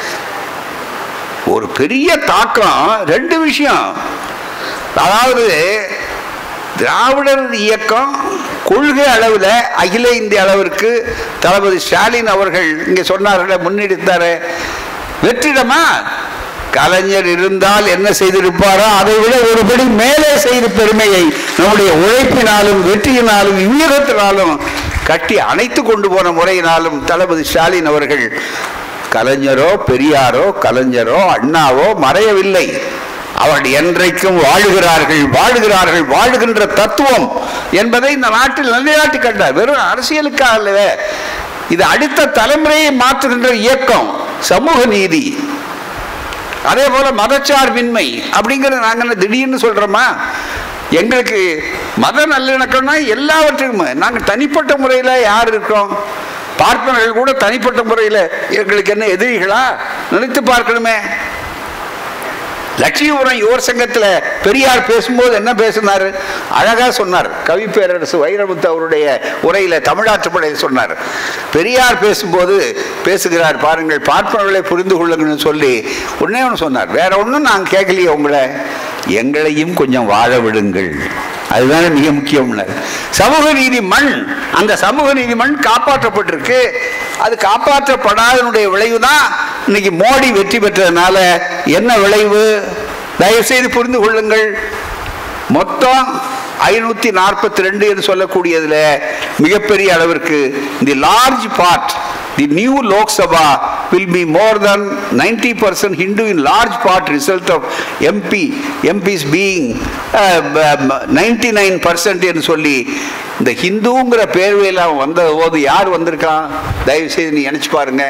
S1: ஒரு பெரிய தாக்கம் ரெண்டு விஷயம் அதாவது திராவிடர் இயக்கம் கொள்கை அளவில் அகில இந்திய அளவிற்கு தளபதி ஸ்டாலின் அவர்கள் இங்கே சொன்னார்கள் முன்னெடுத்தாரு வெற்றிடமா கலைஞர் இருந்தால் என்ன செய்திருப்பாரோ அதை விட ஒருபடி மேலே செய்த பெருமையை நம்முடைய உழைப்பினாலும் வெற்றியினாலும் வீரத்தினாலும் கட்டி அணைத்து கொண்டு போன முறையினாலும் தளபதி ஸ்டாலின் அவர்கள் கலைஞரோ பெரியாரோ கலைஞரோ அண்ணாவோ மறையவில்லை அவர்கள் என்றைக்கும் வாழுகிறார்கள் வாழுகிறார்கள் வாழுகின்ற தத்துவம் என்பதை இந்த நாட்டில் நிலைநாட்டி கண்டார் வெறும் அரசியலுக்காக அல்லவே இது அடுத்த தலைமுறையை மாற்றுகின்ற இயக்கம் சமூக நீதி அதே போல மதச்சார்பின்மை அப்படிங்கிறது நாங்க என்ன திடீர்னு சொல்றோமா எங்களுக்கு மத நல்லிணக்கம்னா எல்லாவற்றுக்குமே நாங்கள் தனிப்பட்ட முறையில் யார் இருக்கோம் பார்ப்பனர்கள் கூட தனிப்பட்ட முறையில் எங்களுக்கு என்ன எதிரிகளா நினைத்து பார்க்கணுமே லட்சுமிபுரம் யுவர் சங்கத்தில் பெரியார் பேசும்போது என்ன பேசினார் அழகா சொன்னார் கவி பேரரசு வைரமுத்து அவருடைய உரையில தமிழாற்றுப்படையில் சொன்னார் பெரியார் பேசும்போது பேசுகிறார் பாருங்கள் பார்ப்பனர்களை புரிந்து கொள்ளுங்கள்னு சொல்லி ஒன்னே ஒன்று சொன்னார் வேற ஒன்றும் நான் கேட்கலையே உங்களை எங்களையும் கொஞ்சம் வாழ விடுங்கள் அதுதானே மிக முக்கியம்னு சமூக நீதி மண் அந்த சமூக நீதி மண் காப்பாற்றப்பட்டிருக்கு அது காப்பாற்றப்படாதனுடைய விளைவு தான் இன்னைக்கு மோடி வெற்றி பெற்றதுனால என்ன விளைவு தயவு செய்து புரிந்து கொள்ளுங்கள் மொத்தம் ஐநூத்தி நாற்பத்தி ரெண்டு என்று சொல்லக்கூடியதுல மிகப்பெரிய அளவிற்கு the large part the new Lok Sabha will be more than 90 percent Hindu in large part result of MP MPs being ninety nine percent என்று சொல்லி இந்த ஹிந்துங்கிற பேர்வையில் அவன் வந்த போது யார் வந்திருக்கான் தயவு செய்து நீ நினைச்சு பாருங்க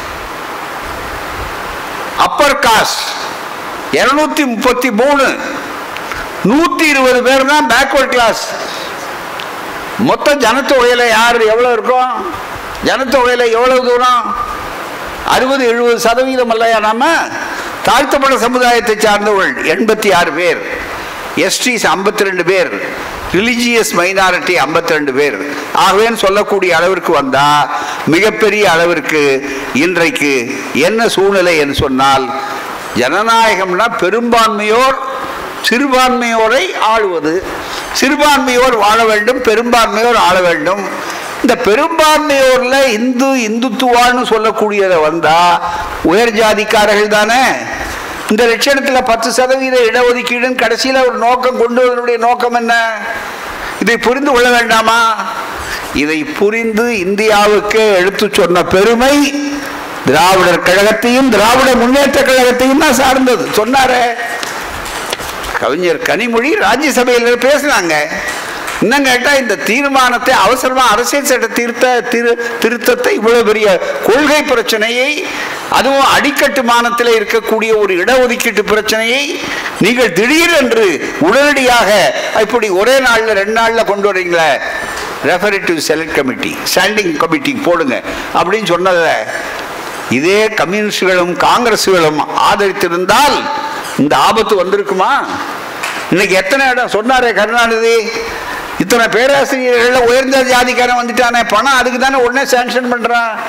S1: அப்பர் காஸ்ட் இருநூத்தி முப்பத்தி மூணு நூத்தி இருபது பேர் தான் பேக்வர்ட் கிளாஸ் மொத்த ஜனத்தொகையில யார் எவ்வளவு இருக்கும் ஜனத்தொகையில எவ்வளவு தூரம் அறுபது எழுபது சதவீதம் அல்லையா நாம தாழ்த்தப்பட்ட சமுதாயத்தை சார்ந்தவர்கள் எண்பத்தி ஆறு பேர் எஸ்டிஸ் ஐம்பத்தி ரெண்டு பேர் ரிலிஜியஸ் மைனாரிட்டி ஐம்பத்தி ரெண்டு பேர் ஆகவேன்னு சொல்லக்கூடிய அளவிற்கு வந்தா மிகப்பெரிய அளவிற்கு இன்றைக்கு என்ன சூழ்நிலை என்று சொன்னால் ஜனநாயகம்னா பெரும்பான்மையோர் சிறுபான்மையோரை ஆளுவது சிறுபான்மையோர் வாழ வேண்டும் பெரும்பான்மையோர் ஆள வேண்டும் இந்த பெரும்பான்மையோர்ல இந்து இந்துத்துவான்னு சொல்லக்கூடியதை வந்தா உயர் ஜாதிக்காரர்கள் தானே இந்த லட்சணத்துல பத்து சதவீத இடஒதுக்கீடுன்னு கடைசியில ஒரு நோக்கம் கொண்டு வருவதனுடைய நோக்கம் என்ன இதை புரிந்து கொள்ள வேண்டாமா இதை புரிந்து இந்தியாவுக்கு எடுத்து சொன்ன பெருமை திராவிடர் கழகத்தையும் திராவிட முன்னேற்ற கழகத்தையும் தான் சார்ந்தது சொன்னாரே கவிஞர் கனிமொழி ராஜ்யசபையில் பேசினாங்க இன்னும் கேட்டா இந்த தீர்மானத்தை அவசரமா அரசியல் சட்ட திருத்த திரு திருத்தத்தை இவ்வளவு பெரிய கொள்கை பிரச்சனையை அதுவும் அடிக்கட்டுமானத்தில் இருக்கக்கூடிய ஒரு இடஒதுக்கீட்டு பிரச்சனையை நீங்கள் திடீரென்று உடனடியாக இப்படி ஒரே நாள்ல ரெண்டு நாள்ல கொண்டு வரீங்களே ரெஃபரேட்டிவ் செலக்ட் கமிட்டி ஸ்டாண்டிங் கமிட்டி போடுங்க அப்படின்னு சொன்னத இதே கம்யூனிஸ்டுகளும் காங்கிரஸுகளும் ஆதரித்திருந்தால் இந்த ஆபத்து வந்திருக்குமா இன்னைக்கு எத்தனை இடம் சொன்னாரே கருணாநிதி இத்தனை பேராசிரியர்கள் உயர்ந்த ஜாதிக்காரன் வந்துட்டானே பணம் அதுக்கு தானே உடனே சாங்ஷன் பண்றான்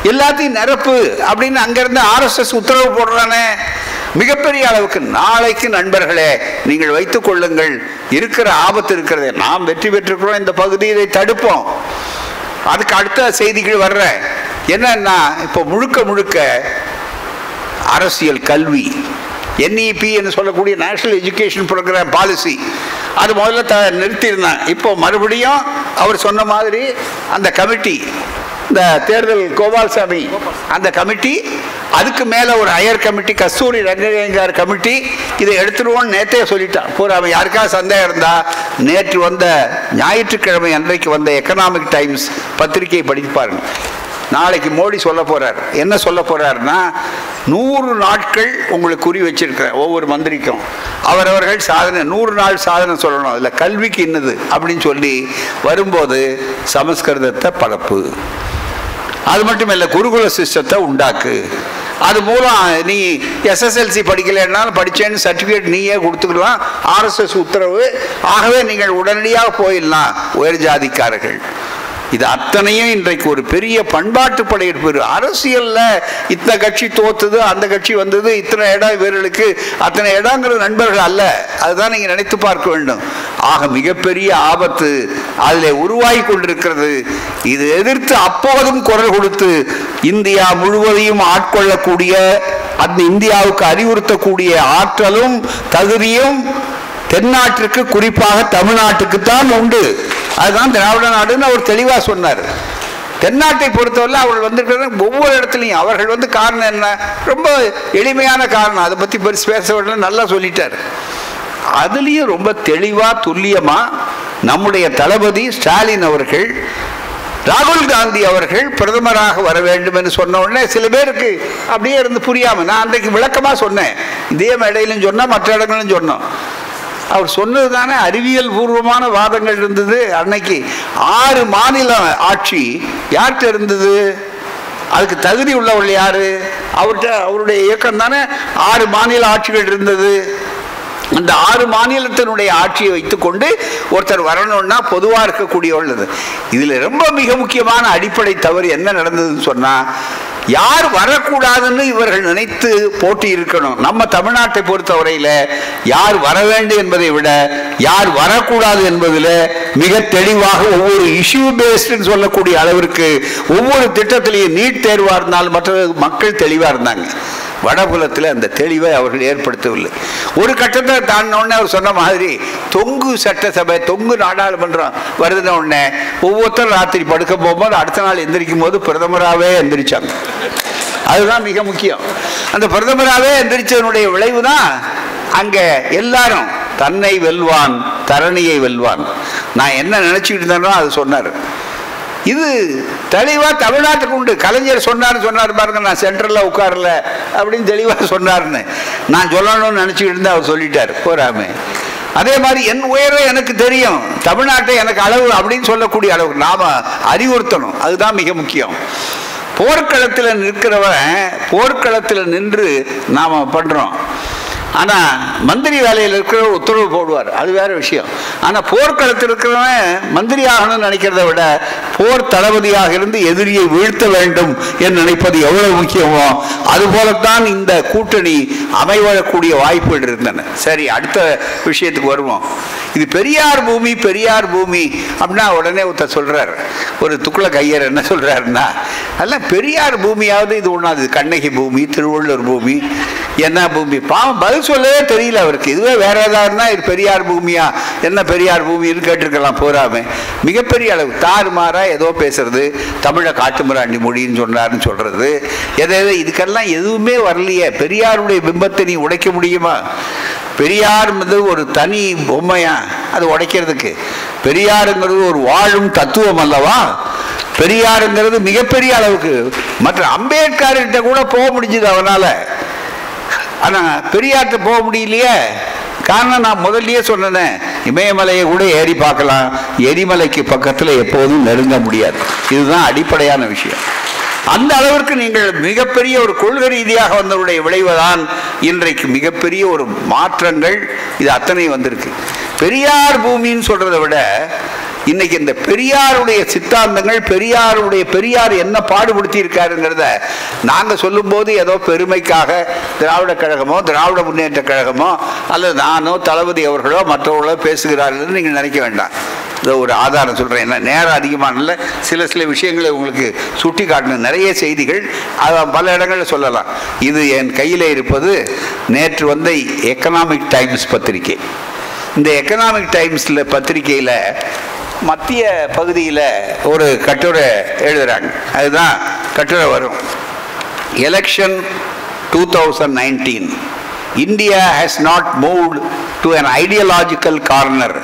S1: எல்லாத்தையும் நிரப்பு அப்படின்னு அங்கிருந்து ஆர்எஸ்எஸ் உத்தரவு போடுறானே மிகப்பெரிய அளவுக்கு நாளைக்கு நண்பர்களே நீங்கள் வைத்துக் கொள்ளுங்கள் இருக்கிற ஆபத்து இருக்கிறதே நாம் வெற்றி பெற்றிருக்கிறோம் இந்த பகுதி இதை தடுப்போம் அதுக்கு அடுத்த செய்திகள் வர்ற என்னன்னா இப்போ முழுக்க முழுக்க அரசியல் கல்வி என்இபி என்று சொல்லக்கூடிய நேஷனல் எஜுகேஷன் ப்ரோக்ராம் பாலிசி அது முதல்ல த நிறுத்தியிருந்தாங்க இப்போ மறுபடியும் அவர் சொன்ன மாதிரி அந்த கமிட்டி இந்த தேர்தல் கோபால்சாமி அந்த கமிட்டி அதுக்கு மேலே ஒரு higher committee Kasturi Ranga Iyengar committee இதை எடுத்துருவோன்னு நேற்றே சொல்லிட்டான் பூரா அவன் யாருக்காவது சந்தேகம் இருந்தா நேற்று வந்த ஞாயிற்றுக்கிழமை அன்றைக்கு வந்த எக்கனாமிக் டைம்ஸ் பத்திரிகை படித்து பாருங்க நாளைக்கு மோடி சொல்ல போறார் என்ன சொல்ல போறாருன்னா நூறு நாட்கள் உங்களுக்கு குறி வச்சிருக்கிறேன் ஒவ்வொரு மந்திரிக்கும் அவரவர்கள் சாதனை நூறு நாள் சாதனை சொல்லணும் அதில் கல்விக்கு இன்னது அப்படின்னு சொல்லி வரும்போது சமஸ்கிருதத்தை பரப்பு அது மட்டும் இல்லை குருகுல சிஸ்டத்தை உண்டாக்கு அது மூலம் நீ எஸ்எஸ்எல்சி படிக்கலைன்னாலும் படித்தேன்னு சர்டிஃபிகேட் நீயே கொடுத்துக்கலாம் ஆர்எஸ்எஸ் உத்தரவு ஆகவே நீங்கள் உடனடியாக போயிடலாம் உயர் ஜாதிக்காரர்கள் இது அத்தனையும் இன்றைக்கு ஒரு பெரிய பண்பாட்டு படையெடுப்பு அரசியல்ல இத்தனை கட்சி தோத்துது அந்த கட்சி வந்தது இத்தனை இடம் இவர்களுக்கு அத்தனை இடங்கிறது நண்பர்கள் அல்ல அதுதான் நீங்க நினைத்து பார்க்க வேண்டும் ஆக மிகப்பெரிய ஆபத்து அதில் உருவாகி கொண்டிருக்கிறது இது எதிர்த்து அப்போதும் குரல் கொடுத்து இந்தியா முழுவதையும் ஆட்கொள்ளக்கூடிய அந்த இந்தியாவுக்கு அறிவுறுத்தக்கூடிய ஆற்றலும் தகுதியும் தென்னாட்டிற்கு குறிப்பாக தமிழ்நாட்டுக்கு தான் உண்டு அதுதான் திராவிட நாடுன்னு அவர் தெளிவாக சொன்னார் தென்னாட்டை பொறுத்தவரை அவர்கள் வந்திருக்கிறது ஒவ்வொரு இடத்துலையும் அவர்கள் வந்து காரணம் என்ன ரொம்ப எளிமையான காரணம் அதை பற்றி பெருசு பேச விடல நல்லா சொல்லிட்டார் அதுலேயும் ரொம்ப தெளிவாக துல்லியமாக நம்முடைய தளபதி ஸ்டாலின் அவர்கள் ராகுல் காந்தி அவர்கள் பிரதமராக வர வேண்டும் என்று சொன்ன உடனே சில பேருக்கு அப்படியே இருந்து புரியாமல் நான் அன்றைக்கு விளக்கமாக சொன்னேன் இதே மேடையிலும் சொன்னேன் மற்ற இடங்களும் சொன்னோம் அவர் சொன்னது தானே அறிவியல் பூர்வமான வாதங்கள் இருந்தது அன்னைக்கு ஆறு மாநில ஆட்சி யார்கிட்ட இருந்தது அதுக்கு தகுதி உள்ளவர்கள் யாரு அவர்கிட்ட அவருடைய இயக்கம் தானே ஆறு மாநில ஆட்சிகள் இருந்தது அந்த ஆறு மாநிலத்தினுடைய ஆட்சியை வைத்துக்கொண்டு ஒருத்தர் வரணும்னா பொதுவாக இருக்கக்கூடிய உள்ளது இதில் ரொம்ப மிக முக்கியமான அடிப்படை தவறு என்ன நடந்ததுன்னு சொன்னால் யார் வரக்கூடாதுன்னு இவர்கள் நினைத்து போட்டி இருக்கணும் நம்ம தமிழ்நாட்டை பொறுத்தவரையில் யார் வர வேண்டும் என்பதை விட யார் வரக்கூடாது என்பதில் மிக தெளிவாக ஒவ்வொரு இஷ்யூ பேஸ்டுன்னு சொல்லக்கூடிய அளவிற்கு ஒவ்வொரு திட்டத்திலையும் நீட் தேர்வாக இருந்தாலும் மற்ற மக்கள் தெளிவாக இருந்தாங்க வடபுலத்தில் அந்த தெளிவை அவர்கள் ஏற்படுத்தவில்லை ஒரு கட்டத்தை தாண்டினோடனே அவர் சொன்ன மாதிரி தொங்கு சட்டசபை தொங்கு நாடாளுமன்றம் வருதுன உடனே ஒவ்வொருத்தரும் ராத்திரி படுக்க போகும்போது அடுத்த நாள் எந்திரிக்கும் போது பிரதமராகவே எந்திரிச்சாங்க அதுதான் மிக முக்கியம் அந்த பிரதமராகவே எந்திரிச்சதனுடைய விளைவு தான் அங்கே எல்லாரும் தன்னை வெல்வான் தரணியை வெல்வான் நான் என்ன நினச்சிக்கிட்டு இருந்தேனோ அது சொன்னார் இது தெளிவாக தமிழ்நாட்டுக்கு உண்டு கலைஞர் சொன்னார் சொன்னார் பாருங்க நான் சென்ட்ரலில் உட்காரல அப்படின்னு தெளிவாக சொன்னார்னு நான் சொல்லணும்னு நினச்சிக்கிட்டு இருந்தா அவர் சொல்லிட்டார் போறாமே அதே மாதிரி என் உயர்வை எனக்கு தெரியும் தமிழ்நாட்டை எனக்கு அளவு அப்படின்னு சொல்லக்கூடிய அளவுக்கு நாம அறிவுறுத்தணும் அதுதான் மிக முக்கியம் போர்க்களத்தில் நிற்கிறவன் போர்க்களத்தில் நின்று நாம் பண்ணுறோம் ஆனால் மந்திரி வேலையில் இருக்கிறவர் உத்தரவு போடுவார் அது வேற விஷயம் ஆனால் போர்க்களத்தில் இருக்கிறவன் மந்திரி ஆகணும்னு நினைக்கிறத விட போர் தளபதியாக இருந்து எதிரியை வீழ்த்த வேண்டும் என்று நினைப்பது எவ்வளவு முக்கியமோ அதுபோலத்தான் இந்த கூட்டணி அமைவழக்கூடிய வாய்ப்புகள் இருந்தன சரி அடுத்த விஷயத்துக்கு வருவோம் இது பெரியார் பூமி பெரியார் பூமி அப்படின்னா உடனே ஒருத்தர் சொல்றார் ஒரு துக்குள கையர் என்ன சொல்றாருன்னா அதெல்லாம் பெரியார் பூமியாவது இது ஒன்றாது கண்ணகி பூமி திருவள்ளூர் பூமி என்ன பூமி பாவம் பதில் சொல்லவே தெரியல அவருக்கு இதுவே வேற ஏதாவது இருந்தால் இது பெரியார் பூமியா என்ன பெரியார் பூமின்னு கேட்டிருக்கலாம் போறாம மிகப்பெரிய அளவு தாறுமாறா ஏதோ பேசுறது தமிழை காட்டுமிராண்டி மொழின்னு சொன்னாருன்னு சொல்றது எதை எதை இதுக்கெல்லாம் எதுவுமே வரலையே பெரியாருடைய பிம்பத்தை நீ உடைக்க முடியுமா பெரியார் வந்து ஒரு தனி பொம்மையா அது உடைக்கிறதுக்கு பெரியாருங்கிறது ஒரு வாழும் தத்துவம் அல்லவா பெரியாருங்கிறது மிகப்பெரிய அளவுக்கு மற்ற அம்பேத்கர்கிட்ட கூட போக முடிஞ்சது அவனால ஆனா பெரியார்கிட்ட போக முடியலையே காரணம் நான் முதல்லயே சொன்னேன் இமயமலையை கூட ஏறி பார்க்கலாம் எரிமலைக்கு பக்கத்தில் எப்போதும் நெருங்க முடியாது இதுதான் அடிப்படையான விஷயம் அந்த அளவிற்கு நீங்கள் மிகப்பெரிய ஒரு கொள்கை ரீதியாக வந்தவருடைய விளைவுதான் இன்றைக்கு மிகப்பெரிய ஒரு மாற்றங்கள் இது அத்தனை வந்திருக்கு பெரியார் பூமின்னு சொல்றதை விட இன்னைக்கு இந்த பெரியாருடைய சித்தாந்தங்கள் பெரியாருடைய பெரியார் என்ன பாடுபடுத்தி இருக்காருங்கிறத நாங்கள் சொல்லும்போது ஏதோ பெருமைக்காக திராவிட கழகமோ திராவிட முன்னேற்ற கழகமோ அல்லது நானோ தளபதி அவர்களோ மற்றவர்களோ பேசுகிறார்கள் நீங்கள் நினைக்க வேண்டாம் இதை ஒரு ஆதாரம் சொல்கிறேன் என்ன நேரம் அதிகமானல சில சில விஷயங்களை உங்களுக்கு சுட்டி காட்டணும் நிறைய செய்திகள் அதை பல இடங்களில் சொல்லலாம் இது என் கையில் இருப்பது நேற்று வந்த எக்கனாமிக் டைம்ஸ் பத்திரிகை இந்த எக்கனாமிக் டைம்ஸில் பத்திரிகையில் மத்திய பகுதியில் ஒரு கட்டுரை எழுதுகிறாங்க அதுதான் கட்டுரை வரும் election two thousand nineteen India has not moved to an ideological corner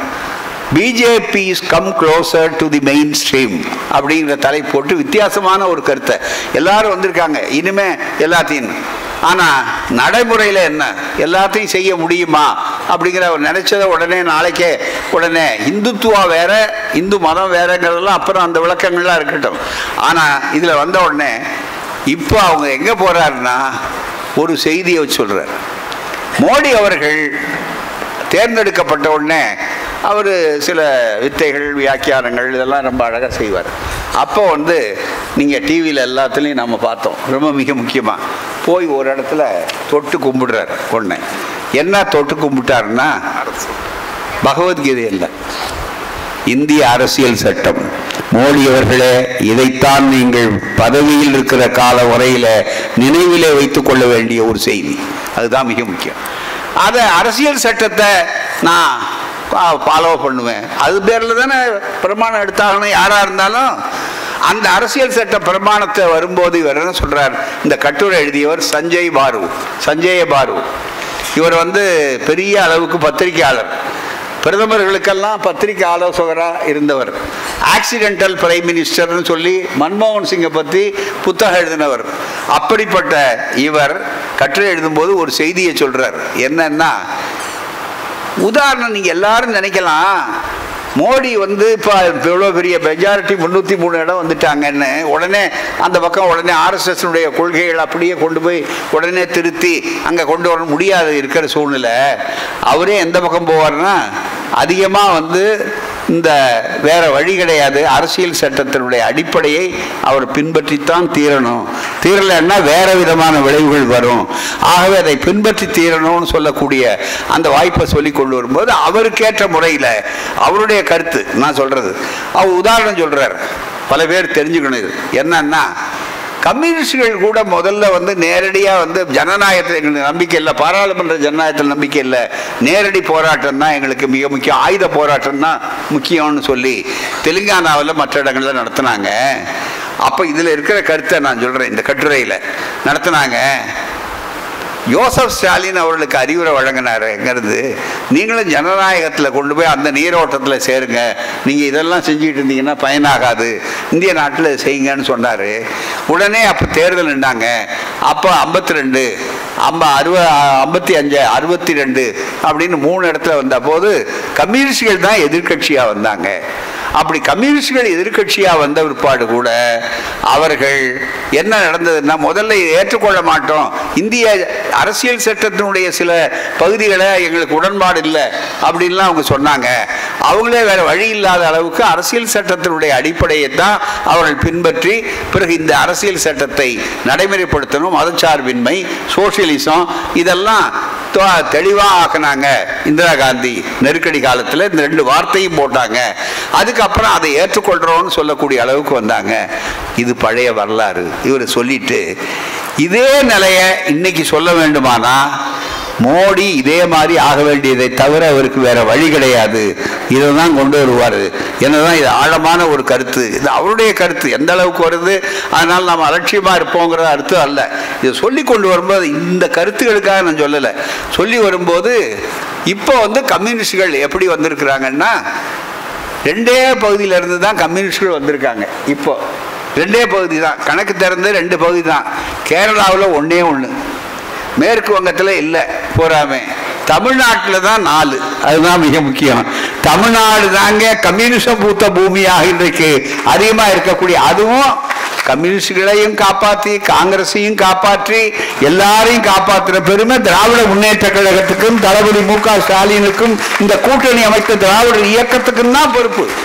S1: BJP is come closer to the mainstream அப்படிங்கிற தலை போட்டு வித்தியாசமான ஒரு கருத்தை எல்லாரும் வந்திருக்காங்க இனிமே எல்லாத்தையும் ஆனால் நடைமுறையில் என்ன எல்லாத்தையும் செய்ய முடியுமா அப்படிங்கிற அவர் நினைச்சதை உடனே நாளைக்கே உடனே இந்துத்துவா வேற இந்து மதம் வேறங்கிறதெல்லாம் அப்புறம் அந்த விளக்கங்கள்லாம் இருக்கட்டும் ஆனால் இதில் வந்த உடனே இப்போ அவங்க எங்கே போகிறாருன்னா ஒரு செய்தியை சொல்கிறார் மோடி அவர்கள் தேர்ந்தெடுக்கப்பட்ட உடனே அவர் சில வித்தைகள் வியாக்கியானங்கள் இதெல்லாம் ரொம்ப அழகாக செய்வார் அப்போ வந்து நீங்கள் டிவியில் எல்லாத்துலேயும் நம்ம பார்த்தோம் ரொம்ப மிக முக்கியமாக போய் ஒரு இடத்துல தொட்டு கும்பிடுறார் ஒன்று என்ன தொட்டு கும்பிட்டாருன்னா பகவத்கீதை இல்லை இந்திய அரசியல் சட்டம் மோடி அவர்களே இதைத்தான் நீங்கள் பதவியில் இருக்கிற கால வரையில நினைவிலே வைத்துக் கொள்ள வேண்டிய ஒரு செய்தி அதுதான் மிக முக்கியம் அதை அரசியல் சட்டத்தை நான் ஃபாலோ பண்ணுவேன் அது பேரில் தானே பிரமாணம் எடுத்தாகணும் யாராக இருந்தாலும் அந்த அரசியல் சட்ட பிரமாணத்தை வரும்போது இவர் என்ன சொல்றார் இந்த கட்டுரை எழுதியவர் சஞ்சய் பாரு சஞ்சய பாரு இவர் வந்து பெரிய அளவுக்கு பத்திரிகையாளர் பிரதமர்களுக்கெல்லாம் பத்திரிகை ஆலோசகராக இருந்தவர் ஆக்சிடென்டல் பிரைம் மினிஸ்டர்னு சொல்லி மன்மோகன் சிங்கை பற்றி புத்தகம் எழுதினவர் அப்படிப்பட்ட இவர் கட்டுரை எழுதும்போது ஒரு செய்தியை சொல்றார் என்னன்னா உதாரணம் நீங்கள் எல்லாரும் நினைக்கலாம் மோடி வந்து இப்போ இவ்வளோ பெரிய மெஜாரிட்டி முந்நூற்றி மூணு இடம் வந்துட்டாங்கன்னு உடனே அந்த பக்கம் உடனே ஆர்எஸ்எஸ்னுடைய கொள்கைகள் அப்படியே கொண்டு போய் உடனே திருத்தி அங்கே கொண்டு வர முடியாது இருக்கிற சூழ்நிலை அவரே எந்த பக்கம் போவார்னா அதிகமாக வந்து இந்த வேற வழி கிடையாது அரசியல் சட்டத்தினுடைய அடிப்படையை அவர் பின்பற்றித்தான் தீரணும் தீரலைன்னா வேற விதமான விளைவுகள் வரும் ஆகவே அதை பின்பற்றி தீரணும்னு சொல்லக்கூடிய அந்த வாய்ப்பை சொல்லி கொண்டு வரும்போது அவருக்கேற்ற முறையில் அவருடைய கருத்து நான் சொல்றது அவர் உதாரணம் சொல்றார் பல பேர் தெரிஞ்சுக்கணும் இது என்னன்னா கம்யூனிஸ்டுகள் கூட முதல்ல வந்து நேரடியாக வந்து ஜனநாயகத்தில் எங்களுக்கு நம்பிக்கை இல்லை பாராளுமன்ற ஜனநாயகத்தில் நம்பிக்கை இல்லை நேரடி போராட்டம் தான் எங்களுக்கு மிக முக்கியம் ஆயுத போராட்டம் தான் முக்கியம்னு சொல்லி தெலுங்கானாவில் மற்ற இடங்களில் நடத்தினாங்க அப்போ இதில் இருக்கிற கருத்தை நான் சொல்கிறேன் இந்த கட்டுரையில் நடத்தினாங்க யோசப் ஸ்டாலின் அவர்களுக்கு அறிவுரை வழங்கினாருங்கிறது நீங்களும் ஜனநாயகத்தில் கொண்டு போய் அந்த நீரோட்டத்தில் சேருங்க நீங்கள் இதெல்லாம் செஞ்சுட்டு இருந்தீங்கன்னா பயனாகாது இந்திய நாட்டில் செய்யுங்கன்னு சொன்னார் உடனே அப்போ தேர்தல் நின்றாங்க அப்போ ஐம்பத்தி ரெண்டு ஐம்ப அறுவ ஐம்பத்தி அஞ்சு அறுபத்தி ரெண்டு அப்படின்னு மூணு இடத்துல வந்த போது கம்யூனிஸ்டுகள் தான் எதிர்க்கட்சியாக வந்தாங்க அப்படி கம்யூனிஸ்டுகள் எதிர்க்கட்சியாக வந்த பிற்பாடு கூட அவர்கள் என்ன நடந்ததுன்னா முதல்ல இதை ஏற்றுக்கொள்ள மாட்டோம் இந்திய அரசியல் சட்டத்தினுடைய சில பகுதிகளை எங்களுக்கு உடன்பாடு இல்லை அப்படின்லாம் அவங்க சொன்னாங்க அவங்களே வேற வழி இல்லாத அளவுக்கு அரசியல் சட்டத்தினுடைய அடிப்படையை தான் அவர்கள் பின்பற்றி பிறகு இந்த அரசியல் சட்டத்தை நடைமுறைப்படுத்தணும் மதச்சார்பின்மை சோசியலிசம் இதெல்லாம் தெளிவாக ஆக்கினாங்க இந்திரா காந்தி நெருக்கடி காலத்தில் இந்த ரெண்டு வார்த்தையும் போட்டாங்க அதுக்கப்புறம் அதை ஏற்றுக்கொள்கிறோம்னு சொல்லக்கூடிய அளவுக்கு வந்தாங்க இது பழைய வரலாறு இவர் சொல்லிட்டு இதே நிலையை இன்னைக்கு சொல்ல வேண்டுமானா மோடி இதே மாதிரி ஆக வேண்டியதை தவிர அவருக்கு வேற வழி கிடையாது இதை தான் கொண்டு வருவார் என்னதான் இது ஆழமான ஒரு கருத்து இது அவருடைய கருத்து எந்த அளவுக்கு வருது அதனால் நாம் அலட்சியமாக இருப்போங்கிற அர்த்தம் அல்ல இதை சொல்லி கொண்டு வரும்போது இந்த கருத்துகளுக்காக நான் சொல்லலை சொல்லி வரும்போது இப்போ வந்து கம்யூனிஸ்டுகள் எப்படி வந்திருக்கிறாங்கன்னா ரெண்டே பகுதியில இருந்து தான் கம்யூனிஸ்டுகள் வந்திருக்காங்க இப்போ ரெண்டே பகுதி தான் கணக்கு திறந்து ரெண்டு பகுதி தான் கேரளாவில் ஒன்றே ஒன்று மேற்கு வங்கத்தில் இல்லை போறாமே தமிழ்நாட்டில் தான் நாலு அதுதான் மிக முக்கியம் தமிழ்நாடு தாங்க கம்யூனிசம் பூத்த பூமியாக இன்றைக்கு அதிகமாக இருக்கக்கூடிய அதுவும் கம்யூனிஸ்டுகளையும் காப்பாற்றி காங்கிரஸையும் காப்பாற்றி எல்லாரையும் காப்பாற்றுற பெருமை திராவிட முன்னேற்ற கழகத்துக்கும் தளபதி மு க ஸ்டாலினுக்கும் இந்த கூட்டணி அமைத்த திராவிட இயக்கத்துக்கும் தான் பொறுப்பு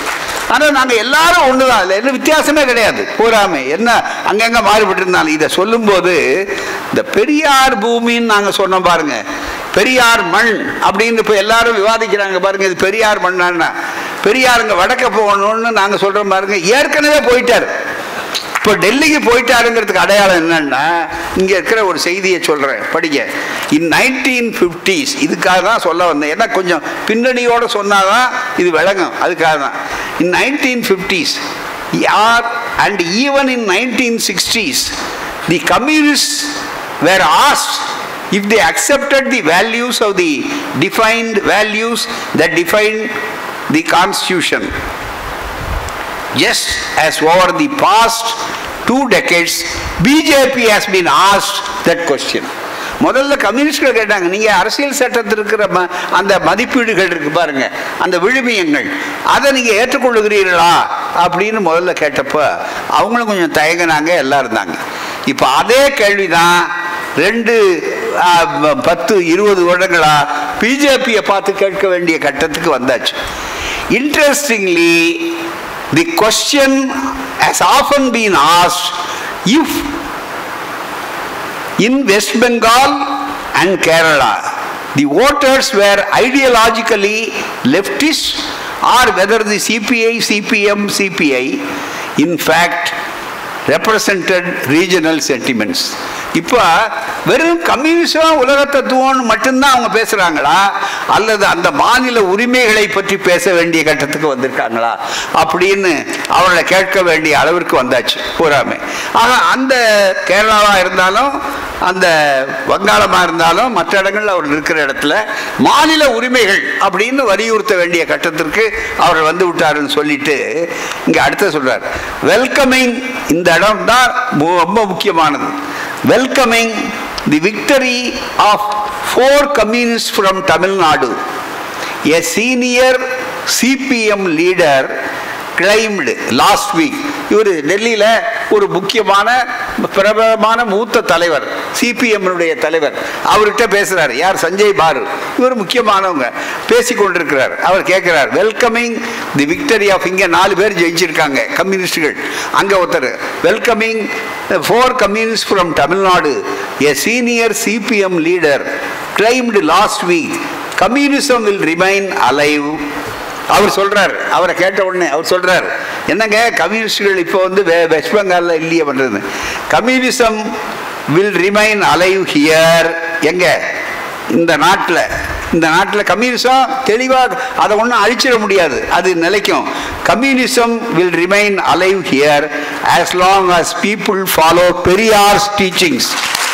S1: ஆனால் நாங்கள் எல்லாரும் ஒன்று தான் அதில் என்ன வித்தியாசமே கிடையாது பூராமே என்ன அங்கங்கே மாறுபட்டு இருந்தாலும் இதை சொல்லும்போது இந்த பெரியார் பூமின்னு நாங்கள் சொன்னோம் பாருங்க பெரியார் மண் அப்படின்னு இப்போ எல்லாரும் விவாதிக்கிறாங்க பாருங்க இது பெரியார் மண்ணான்னா பெரியாருங்க வடக்க போகணும்னு நாங்கள் சொல்கிறோம் பாருங்க ஏற்கனவே போயிட்டார் இப்போ டெல்லிக்கு போயிட்டாருங்கிறதுக்கு அடையாளம் என்னன்னா இங்கே இருக்கிற ஒரு செய்தியை சொல்கிறேன் படிக்க இன் நைன்டீன் ஃபிஃப்டிஸ் இதுக்காக தான் சொல்ல வந்தேன் ஏன்னா கொஞ்சம் பின்னணியோடு சொன்னாதான் இது விளங்கும் அதுக்காக தான் இன் நைன்டீன் ஃபிஃப்டிஸ் யார் and even in nineteen sixties the communist were asked if they accepted the values of the defined values that define the constitution just as over the past two decades bjp has been asked that question முதல்ல கம்யூனிஸ்ட்கள் கேட்டாங்க நீங்க அரசியல் சட்டத்தில் இருக்கிற ம- அந்த மதிப்பீடுகள் இருக்கு பாருங்க அந்த விழுமியங்கள் அதை நீங்க ஏற்றுக்கொள்ளுகிறீர்களா அப்படின்னு முதல்ல கேட்டப்ப அவங்களும் கொஞ்சம் தயங்கினாங்க எல்லாம் இருந்தாங்க இப்போ அதே கேள்விதான் ரெண்டு ஆ, ப- பத்து இருபது வருடங்களா பிஜேபியை பார்த்து கேட்க வேண்டிய கட்டத்துக்கு வந்தாச்சு interestingly the question has often been asked if in West Bengal and Kerala the voters were ideologically leftist or whether the CPI, CPM, CPI in fact represented regional sentiments இப்போ வெறும் கம்யூனிசம் உலக தத்துவம்னு மட்டும்தான் அவங்க பேசுறாங்களா அல்லது அந்த மாநில உரிமைகளை பற்றி பேச வேண்டிய கட்டத்துக்கு வந்திருக்காங்களா அப்படின்னு அவர்களை கேட்க வேண்டிய அளவிற்கு வந்தாச்சு பூராமே ஆக அந்த கேரளாவா இருந்தாலும் அந்த வங்காளமா இருந்தாலும் மற்ற இடங்கள்ல அவர் இருக்கிற இடத்துல மாநில உரிமைகள் அப்படின்னு வலியுறுத்த வேண்டிய கட்டத்திற்கு அவர் வந்து விட்டாருன்னு சொல்லிட்டு இங்க அடுத்த சொல்றார் வெல்கமிங் இந்த இடம் தான் ரொம்ப முக்கியமானது welcoming the victory of four communist from Tamil Nadu a senior CPM leader claimed last week இவர் டெல்லியில் ஒரு முக்கியமான பிரபலமான மூத்த தலைவர் சிபிஎம்னுடைய தலைவர் அவர்கிட்ட பேசுறாரு யார் சஞ்சய் பாரு இவர் முக்கியமானவங்க பேசி கொண்டிருக்கிறார் அவர் கேட்கிறார் வெல்கமிங் தி விக்டரி ஆஃப் இங்கே நாலு பேர் ஜெயிச்சிருக்காங்க கம்யூனிஸ்டுகள் அங்கே ஒருத்தர் welcoming four communist from Tamil Nadu a senior CPM leader claimed last week communism will remain alive அவர் சொல்றார் அவரை கேட்ட உடனே அவர் சொல்றார் என்னங்க கம்யூனிஸ்டுகள் இப்போ வந்து வெ- வெஸ்ட் பெங்காலில் இல்லையே பண்றது communism will remain alive here எங்க இந்த நாட்டில் இந்த நாட்டில் கம்யூனிசம் தெளிவாக அதை ஒன்றும் அழிச்சிட முடியாது அது நிலைக்கும் communism will remain alive here as long as people follow Periyar's teachings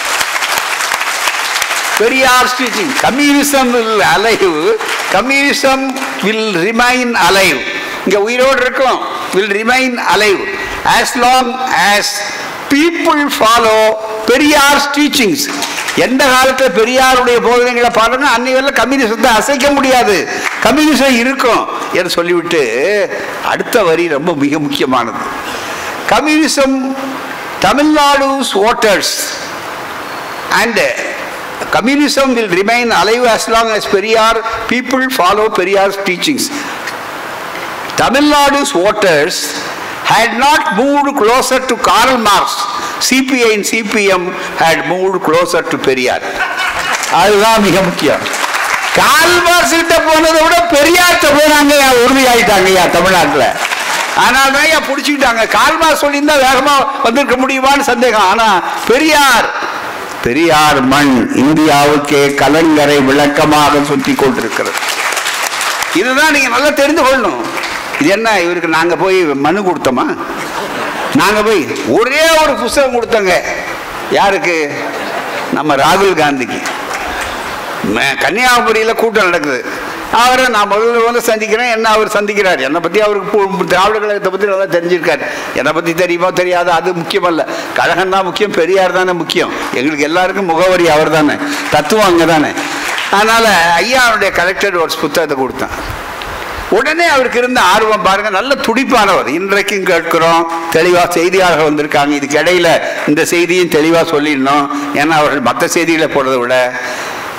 S1: Periyar's teaching, communism will alive, communism will remain alive. இங்க உயிரோடு இருக்கும் will remain alive as long as people follow Periyar's teachings எந்த காலத்துல பெரியாருடைய போதனைகளை பாருங்க அன்னைக்கு கம்யூனிசத்தை அசைக்க முடியாது கம்யூனிசம் இருக்கும் என்று சொல்லிவிட்டு அடுத்த வரி ரொம்ப மிக முக்கியமானது கம்யூனிசம் தமிழ்நாடு's voters and uh, communism will remain alive as long as Periyar people follow Periyar's teachings. Tamil Nadu's voters had not moved closer to Karl Marx. CPI and CPM had moved closer to Periyar. அதுதான் மிக முக்கியம் கால் மார்க்ஸ் கிட்ட போனதை விட பெரியார்கிட்ட போனாங்க உறுதியாயிட்டாங்கய்யா தமிழ்நாட்டில் ஆனால் தான் ஐயா பிடிச்சிக்கிட்டாங்க கால்மார் சொல்லியிருந்தா வேகமா வந்திருக்க முடியுமான்னு சந்தேகம் ஆனா பெரியார் பெரியார் மண் இந்தியாவுக்கே கலங்கரை விளக்கமாக சுற்றி கொண்டிருக்கிறது இதுதான் நீங்க நல்லா தெரிந்து கொள்ளணும் இது என்ன இவருக்கு நாங்க போய் மனு கொடுத்தோமா நாங்க போய் ஒரே ஒரு புஸ்தகம் கொடுத்தோங்க யாருக்கு நம்ம ராகுல் காந்திக்கு ம- கன்னியாகுமரியில் கூட்டம் நடக்குது அவரை நான் முதல்ல வந்து சந்திக்கிறேன் என்ன அவர் சந்திக்கிறார் என்னை பற்றி அவருக்கு பு- திராவிட கழகத்தை பற்றி நல்லா தெரிஞ்சிருக்காரு என்னை பற்றி தெரியுமோ தெரியாது அது முக்கியமல்ல கழகம் தான் முக்கியம் பெரியார் தானே முக்கியம் எங்களுக்கு எல்லாருக்கும் முகவரி அவர் தானே தத்துவம் அங்கே தானே அதனால் ஐயாவுடைய கலெக்டர் ஒரு புத்தகத்தை கொடுத்தேன் உடனே அவருக்கு இருந்த ஆர்வம் பாருங்க நல்ல துடிப்பானவர் இன்றைக்கும் கேட்கிறோம் தெளிவா செய்தியாளர்கள் வந்திருக்காங்க இதுக்கு இடையில இந்த செய்தியும் தெளிவா சொல்லிடணும் ஏன்னா அவர்கள் மற்ற செய்திகளை போடுறதை விட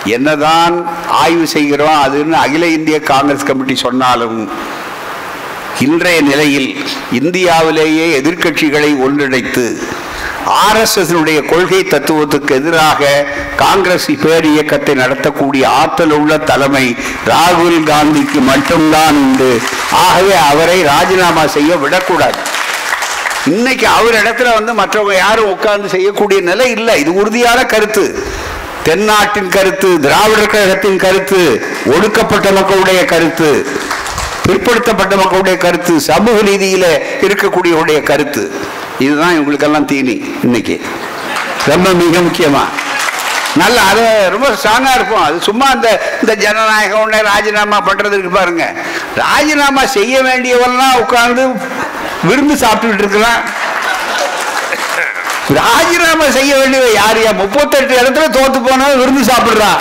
S1: என்னதான் ஆய்வு செய்கிறோம் அதுன்னு அகில இந்திய காங்கிரஸ் கமிட்டி சொன்னாலும் இன்றைய நிலையில் இந்தியாவிலேயே எதிர்க்கட்சிகளை ஒன்றிணைத்து ஆர்எஸ்எஸ்னுடைய கொள்கை தத்துவத்துக்கு எதிராக காங்கிரஸ் பேர் இயக்கத்தை நடத்தக்கூடிய ஆற்றல் உள்ள தலைமை ராகுல் காந்திக்கு மட்டும்தான் உண்டு ஆகவே அவரை ராஜினாமா செய்ய விடக்கூடாது இன்னைக்கு அவர் இடத்துல வந்து மற்றவங்க யாரும் உட்கார்ந்து செய்யக்கூடிய நிலை இல்லை இது உறுதியான கருத்து தென்னாட்டின் கருத்து திராவிடர் கழகத்தின் கருத்து ஒடுக்கப்பட்ட மக்களுடைய கருத்து பிற்படுத்தப்பட்ட மக்களுடைய கருத்து சமூக நீதியில இருக்கக்கூடியவருடைய கருத்து இதுதான் இவங்களுக்கெல்லாம் தீனி இன்னைக்கு ரொம்ப மிக முக்கியமா நல்ல அது ரொம்ப ஸ்ட்ராங்கா இருப்போம் அது சும்மா இந்த இந்த ஜனநாயகம் உடனே ராஜினாமா பண்றது இருக்கு பாருங்க ராஜினாமா செய்ய வேண்டியவெல்லாம் உட்கார்ந்து விருந்து சாப்பிட்டுட்டு இருக்கிறான் ராஜினாமா செய்ய வேண்டியது யார் யா முப்பத்தெட்டு இடத்துல தோத்து போனா விருந்து சாப்பிடுறான்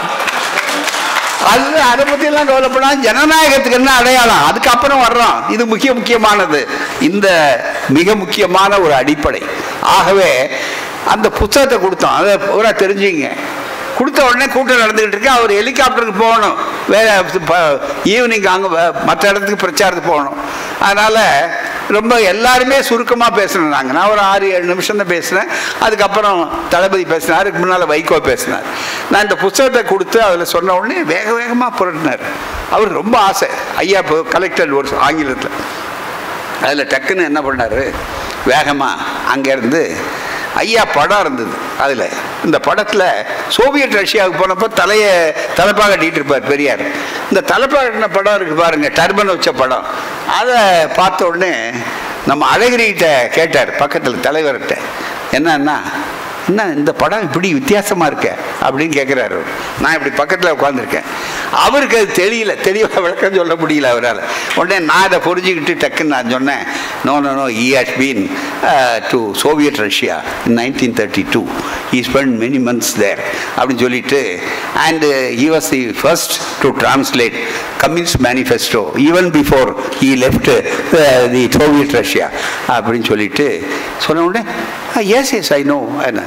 S1: அது அதை பத்தி எல்லாம் கவலைப்படா ஜனநாயகத்துக்கு என்ன அடையாளம் அதுக்கப்புறம் வர்றோம் இது முக்கிய முக்கியமானது இந்த மிக முக்கியமான ஒரு அடிப்படை ஆகவே அந்த புத்தகத்தை கொடுத்தோம் அதை பூரா தெரிஞ்சுங்க கொடுத்த உடனே கூட்டம் நடந்துகிட்டு இருக்கு அவர் ஹெலிகாப்டருக்கு போகணும் வேற ஈவினிங் அங்கே மற்ற இடத்துக்கு பிரச்சாரத்துக்கு போகணும் அதனால ரொம்ப எல்லாருமே சுருக்கமாக பேசணும் நாங்கள் நான் ஒரு ஆறு ஏழு நிமிஷம் தான் பேசினேன் அதுக்கப்புறம் தளபதி பேசினார் அதுக்கு முன்னால் வைகோ பேசினார் நான் இந்த புத்தகத்தை கொடுத்து அதில் சொன்ன உடனே வேக வேகமாக புரட்டினார் அவருக்கு ரொம்ப ஆசை ஐயா இப்போ கலெக்டர் ஒரு ஆங்கிலத்தில் அதில் டக்குன்னு என்ன பண்ணார் வேகமாக அங்கேருந்து ஐயா படம் இருந்தது அதில் இந்த படத்தில் சோவியட் ரஷ்யாவுக்கு போனப்போ தலையை தலைப்பாக கட்டிகிட்டு இருப்பார் பெரியார் இந்த தலைப்பாக கட்டின படம் இருக்கு பாருங்க டர்பன் வச்ச படம் அதை பார்த்த உடனே நம்ம அழகிரிகிட்ட கேட்டார் பக்கத்தில் தலைவர்கிட்ட என்னன்னா என்ன இந்த படம் இப்படி வித்தியாசமாக இருக்க அப்படின்னு கேட்குறாரு நான் இப்படி பக்கத்தில் உட்காந்துருக்கேன் அவருக்கு அது தெரியல தெளிவாக விளக்கம் சொல்ல முடியல அவரால் உடனே நான் அதை புரிஞ்சுக்கிட்டு டக்குன்னு நான் சொன்னேன் no no no he has been to Soviet Russia in nineteen thirty two he spent many months there அப்படின்னு சொல்லிட்டு and he was the first to translate communist manifesto even before he left the Soviet Russia அப்படின்னு சொல்லிட்டு சொன்ன உடனே எஸ் எஸ் ஐ நோ என்ன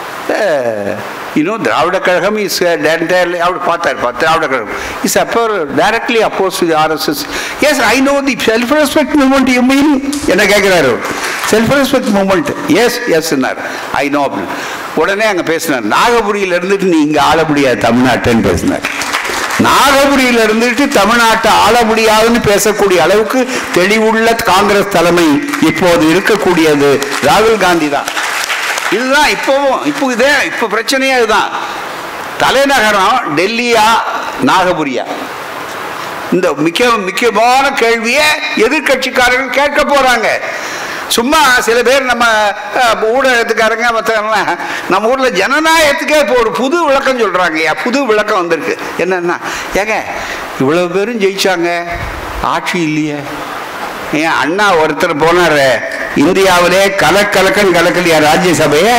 S1: இன்னும் திராவிட கழகம் இஸ் என்டையர்லி அவர் பார்த்தார் பார்த்து திராவிட கழகம் இஸ் அப்போ directly opposed to RSS yes I know the self respect movement you mean என்ன கேட்குறாரு செல்ஃப் ரெஸ்பெக்ட் மூமெண்ட் எஸ் எஸ்ன்னார் ஐ நோ அப்படின்னு உடனே அங்கே பேசினார் நாகபுரியில் இருந்துட்டு நீ இங்கே ஆள முடியாது தமிழ்நாட்டுன்னு பேசினார் நாகபுரியில் இருந்துட்டு தமிழ்நாட்டை ஆள முடியாதுன்னு பேசக்கூடிய அளவுக்கு தெளிவுள்ள காங்கிரஸ் தலைமை இப்போது இருக்கக்கூடியது ராகுல் காந்தி தான் இதுதான் இப்போவும் இப்போ இதே இப்போ பிரச்சனையே இதுதான் தலைநகரம் டெல்லியா நாகபுரியா இந்த மிக முக்கியமான கேள்வியை எதிர்கட்சிக்காரர்கள் கேட்க போறாங்க சும்மா சில பேர் நம்ம ஊடகத்துக்காரங்க மற்றவங்களாம் நம்ம ஊரில் ஜனநாயகத்துக்கே இப்போ ஒரு புது விளக்கம் சொல்கிறாங்க புது விளக்கம் வந்திருக்கு என்னென்னா ஏங்க இவ்வளவு பேரும் ஜெயிச்சாங்க ஆட்சி இல்லையே ஏன் அண்ணா ஒருத்தர் போனார் இந்தியாவிலே கலக்கலக்கன் கலக்கலையா ராஜ்யசபையே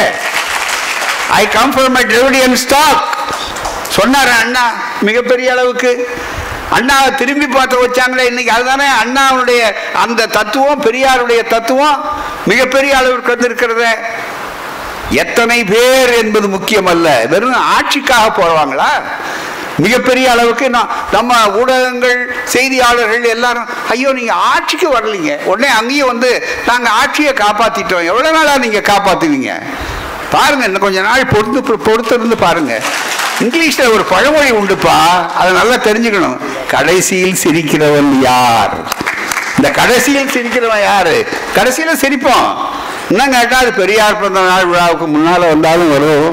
S1: I come from my Dravidian stock சொன்னார் அண்ணா மிகப்பெரிய அளவுக்கு அண்ணாவை திரும்பி பார்த்து வச்சாங்களே இன்னைக்கு அதுதானே அண்ணாவுடைய அந்த தத்துவம் பெரியாருடைய தத்துவம் மிகப்பெரிய அளவிற்கு வந்திருக்கிறத எத்தனை பேர் என்பது முக்கியம் அல்ல வெறும் ஆட்சிக்காக போவாங்களா மிகப்பெரிய அளவுக்கு நம்ம ஊடகங்கள் செய்தியாளர்கள் எல்லாரும் ஐயோ நீங்க ஆட்சிக்கு வரலீங்க உடனே அங்கேயும் வந்து நாங்க ஆட்சியை காப்பாத்திட்டோம் எவ்வளவு நாளா நீங்க காப்பாத்துவீங்க பாருங்க இன்னும் கொஞ்ச நாள் பொறுத்து பொறுத்திருந்து பாருங்க இங்கிலீஷ்ல ஒரு பழமொழி உண்டுப்பா அதை நல்லா தெரிஞ்சுக்கணும் கடைசியில் சிரிக்கிறவன் யார் இந்த கடைசியில் சிரிக்கிறவன் யாரு கடைசியில சிரிப்போம் இன்னும் கேட்டா அது பெரியார் பிறந்த நாள் விழாவுக்கு முன்னால வந்தாலும் வரும்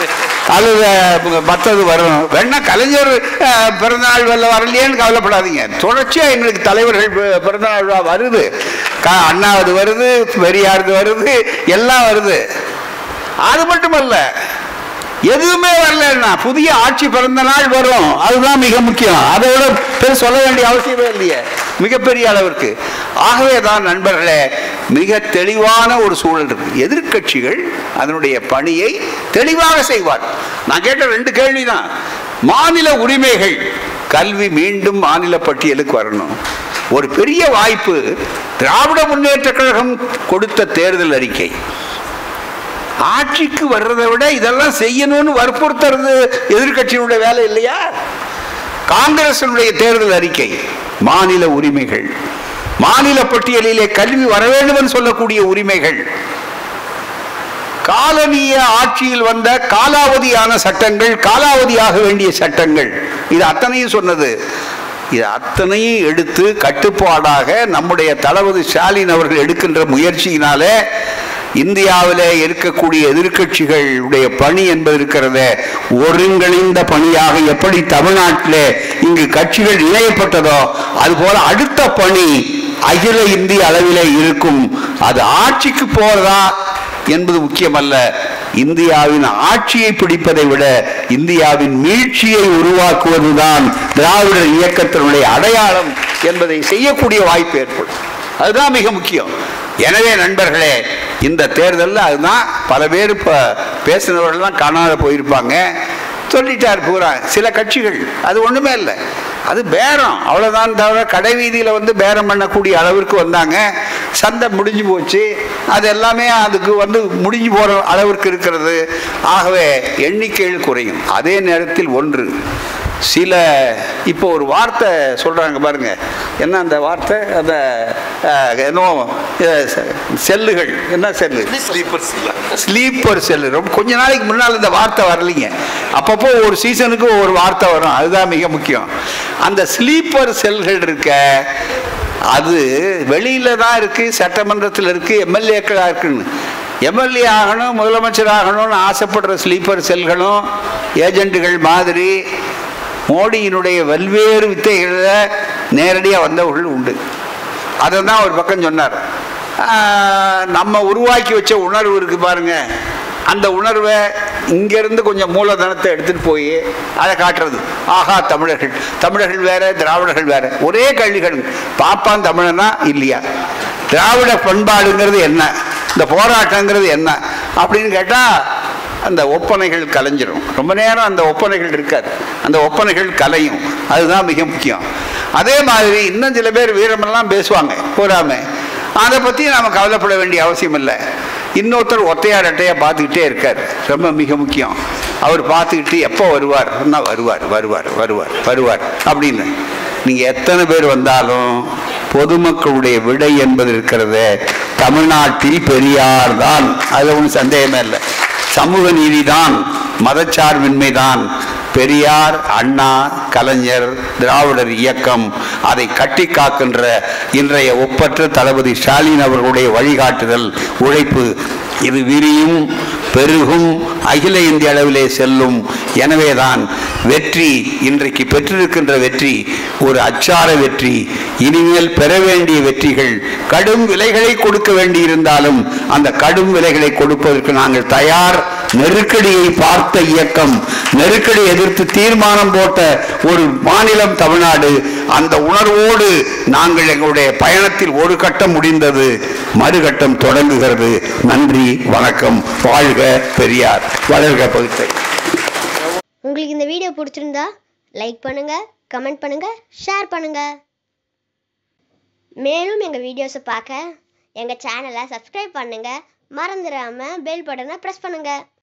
S1: அல்லது மற்றது வரும் வேணா கலைஞர் பிறந்தநாள் வரல வரலையேன்னு கவலைப்படாதீங்க தொடர்ச்சியாக எங்களுக்கு தலைவர்கள் பிறந்தநாள் விழா வருது அண்ணாவது வருது பெரியாருக்கு வருது எல்லாம் வருது அது மட்டுமல்ல எதுவுமே வரலன்னா புதிய ஆட்சி பிறந்த நாள் வரும் அதுதான் மிக முக்கியம் அதை விட பெரு சொல்ல வேண்டிய அவசியமே இல்லையே மிகப்பெரிய அளவிற்கு ஆகவே தான் நண்பர்களே மிக தெளிவான ஒரு சூழல் இருக்கு எதிர்கட்சிகள் அதனுடைய பணியை தெளிவாக செய்வார் நான் கேட்ட ரெண்டு கேள்விதான் மாநில உரிமைகள் கல்வி மீண்டும் மாநில பட்டியலுக்கு வரணும் ஒரு பெரிய வாய்ப்பு திராவிட முன்னேற்ற கழகம் கொடுத்த தேர்தல் அறிக்கை ஆட்சிக்கு வர்றதை விட இதெல்லாம் செய்யணும்னு வற்புறுத்துறது எதிர்கட்சியினுடைய வேலை இல்லையா காங்கிரசினுடைய தேர்தல் அறிக்கை மாநில உரிமைகள் மாநில பட்டியலிலே கல்வி வர வேண்டும் என்று சொல்லக்கூடிய உரிமைகள் காலனிய ஆட்சியில் வந்த காலாவதியான சட்டங்கள் காலாவதியாக வேண்டிய சட்டங்கள் இது அத்தனையும் சொன்னது இது அத்தனையும் எடுத்து கட்டுப்பாடாக நம்முடைய தளபதி ஸ்டாலின் அவர்கள் எடுக்கின்ற முயற்சியினாலே இந்தியாவிலே இருக்கக்கூடிய எதிர்க்கட்சிகளுடைய பணி என்பது இருக்கிறத ஒருங்கிணைந்த பணியாக எப்படி தமிழ்நாட்டிலே இங்கு கட்சிகள் இணையப்பட்டதோ அதுபோல அடுத்த பணி அகில இந்திய அளவிலே இருக்கும் அது ஆட்சிக்கு போறதா என்பது முக்கியமல்ல இந்தியாவின் ஆட்சியை பிடிப்பதை விட இந்தியாவின் மீட்சியை உருவாக்குவதுதான் திராவிடர் இயக்கத்தினுடைய அடையாளம் என்பதை செய்யக்கூடிய வாய்ப்பு ஏற்படும் அதுதான் மிக முக்கியம் எனவே நண்பர்களே இந்த தேர்தலில் அதுதான் பல பேர் இப்போ பேசினவர்கள்லாம் காணாத போயிருப்பாங்க சொல்லிட்டார் பூரா சில கட்சிகள் அது ஒன்றுமே இல்லை அது பேரம் அவ்வளோதான் தவிர கடை வீதியில் வந்து பேரம் பண்ணக்கூடிய அளவிற்கு வந்தாங்க சந்தை முடிஞ்சு போச்சு அது எல்லாமே அதுக்கு வந்து முடிஞ்சு போகிற அளவிற்கு இருக்கிறது ஆகவே எண்ணிக்கைகள் குறையும் அதே நேரத்தில் ஒன்று சில இப்போ ஒரு வார்த்தை சொல்கிறாங்க பாருங்க என்ன அந்த வார்த்தை அந்த அஹ், என்னோ அஹ், செ- செல்லுகள் என்ன செல்லு
S2: ஸ்லீப்பர்ஸ் இல்ல
S1: ஸ்லீப்பர் செல்லு ரொம்ப கொஞ்ச நாளைக்கு முன்னால் இந்த வார்த்தை வரலைங்க அப்பப்போ ஒரு சீசனுக்கு ஒரு வார்த்தை வரும் அதுதான் மிக முக்கியம் அந்த ஸ்லீப்பர் செல்கள் இருக்க அது வெளியில தான் இருக்கு சட்டமன்றத்தில் இருக்கு எம்எல்ஏக்களாக இருக்குன்னு எம்எல்ஏ ஆகணும் முதலமைச்சர் ஆகணும்னு ஆசைப்படுற ஸ்லீப்பர் செல்களும் ஏஜென்ட்டுகள் மாதிரி மோடியினுடைய பல்வேறு வித்தைகளில் நேரடியாக வந்தவர்கள் உண்டு அதை தான் ஒரு பக்கம் சொன்னார் ஆஹ், நம்ம உருவாக்கி வச்ச உணர்வு இருக்கு பாருங்க அந்த உணர்வை இங்கேருந்து கொஞ்சம் மூலதனத்தை எடுத்துட்டு போய் அதை காட்டுறது ஆஹா தமிழர்கள் தமிழர்கள் வேற திராவிடர்கள் வேற ஒரே கல்விகள் பாப்பான் தமிழனா இல்லையா திராவிட பண்பாடுங்கிறது என்ன இந்த போராட்டங்கிறது என்ன அப்படின்னு கேட்டால் அந்த ஒப்பனைகள் கலைஞ்சிரும் ரொம்ப நேரம் அந்த ஒப்பனைகள் இருக்காது அந்த ஒப்பனைகள் கலையும் அதுதான் மிக முக்கியம் அதே மாதிரி இன்னும் சில பேர் வீரமெல்லாம் பேசுவாங்க போராம அதை பற்றி நாம் கவலைப்பட வேண்டிய அவசியம் இல்லை இன்னொருத்தர் ஒத்தையார் அட்டையாக பார்த்துக்கிட்டே இருக்கார் ரொம்ப மிக முக்கியம் அவர் பார்த்துக்கிட்டு எப்போ வருவார் வருவார் வருவார் வருவார் வருவார் அப்படின்னு நீங்கள் எத்தனை பேர் வந்தாலும் பொதுமக்களுடைய விடை என்பது இருக்கிறது தமிழ்நாட்டில் பெரியார் தான் அது ஒன்றும் சந்தேகமே இல்லை சமூக நீதிதான் மதச்சார்பின்மைதான் பெரியார் அண்ணா கலைஞர் திராவிடர் இயக்கம் அதை கட்டி காக்கின்ற இன்றைய ஒப்பற்ற தளபதி ஸ்டாலின் அவர்களுடைய வழிகாட்டுதல் உழைப்பு இது விரியும் பெருகும் அகில இந்திய அளவிலே செல்லும் எனவேதான் வெற்றி இன்றைக்கு பெற்றிருக்கின்ற வெற்றி ஒரு அச்சார வெற்றி இனிமேல் பெற வேண்டிய வெற்றிகள் கடும் விலைகளை கொடுக்க வேண்டியிருந்தாலும் அந்த கடும் விலைகளை கொடுப்பதற்கு நாங்கள் தயார் நெருக்கடியை பார்த்த இயக்கம் நெருக்கடி எதிர்த்து தீர்மானம் போட்ட ஒரு மாநிலம் தமிழ்நாடு அந்த உணர்வோடு நாங்கள் எங்களுடைய பயணத்தில் ஒரு கட்டம் முடிந்தது மறுகட்டம் தொடங்குகிறது நன்றி வணக்கம் வாழ்க பெரியார் வளர்க பகுத்தை
S3: உங்களுக்கு இந்த வீடியோ பிடிச்சிருந்தா லைக் பண்ணுங்க கமெண்ட் பண்ணுங்க ஷேர் பண்ணுங்க மேலும் எங்கள் வீடியோஸை பார்க்க எங்கள் சேனலை சப்ஸ்கிரைப் பண்ணுங்க மறந்துடாம பெல் பட்டனை ப்ரெஸ் பண்ணுங்க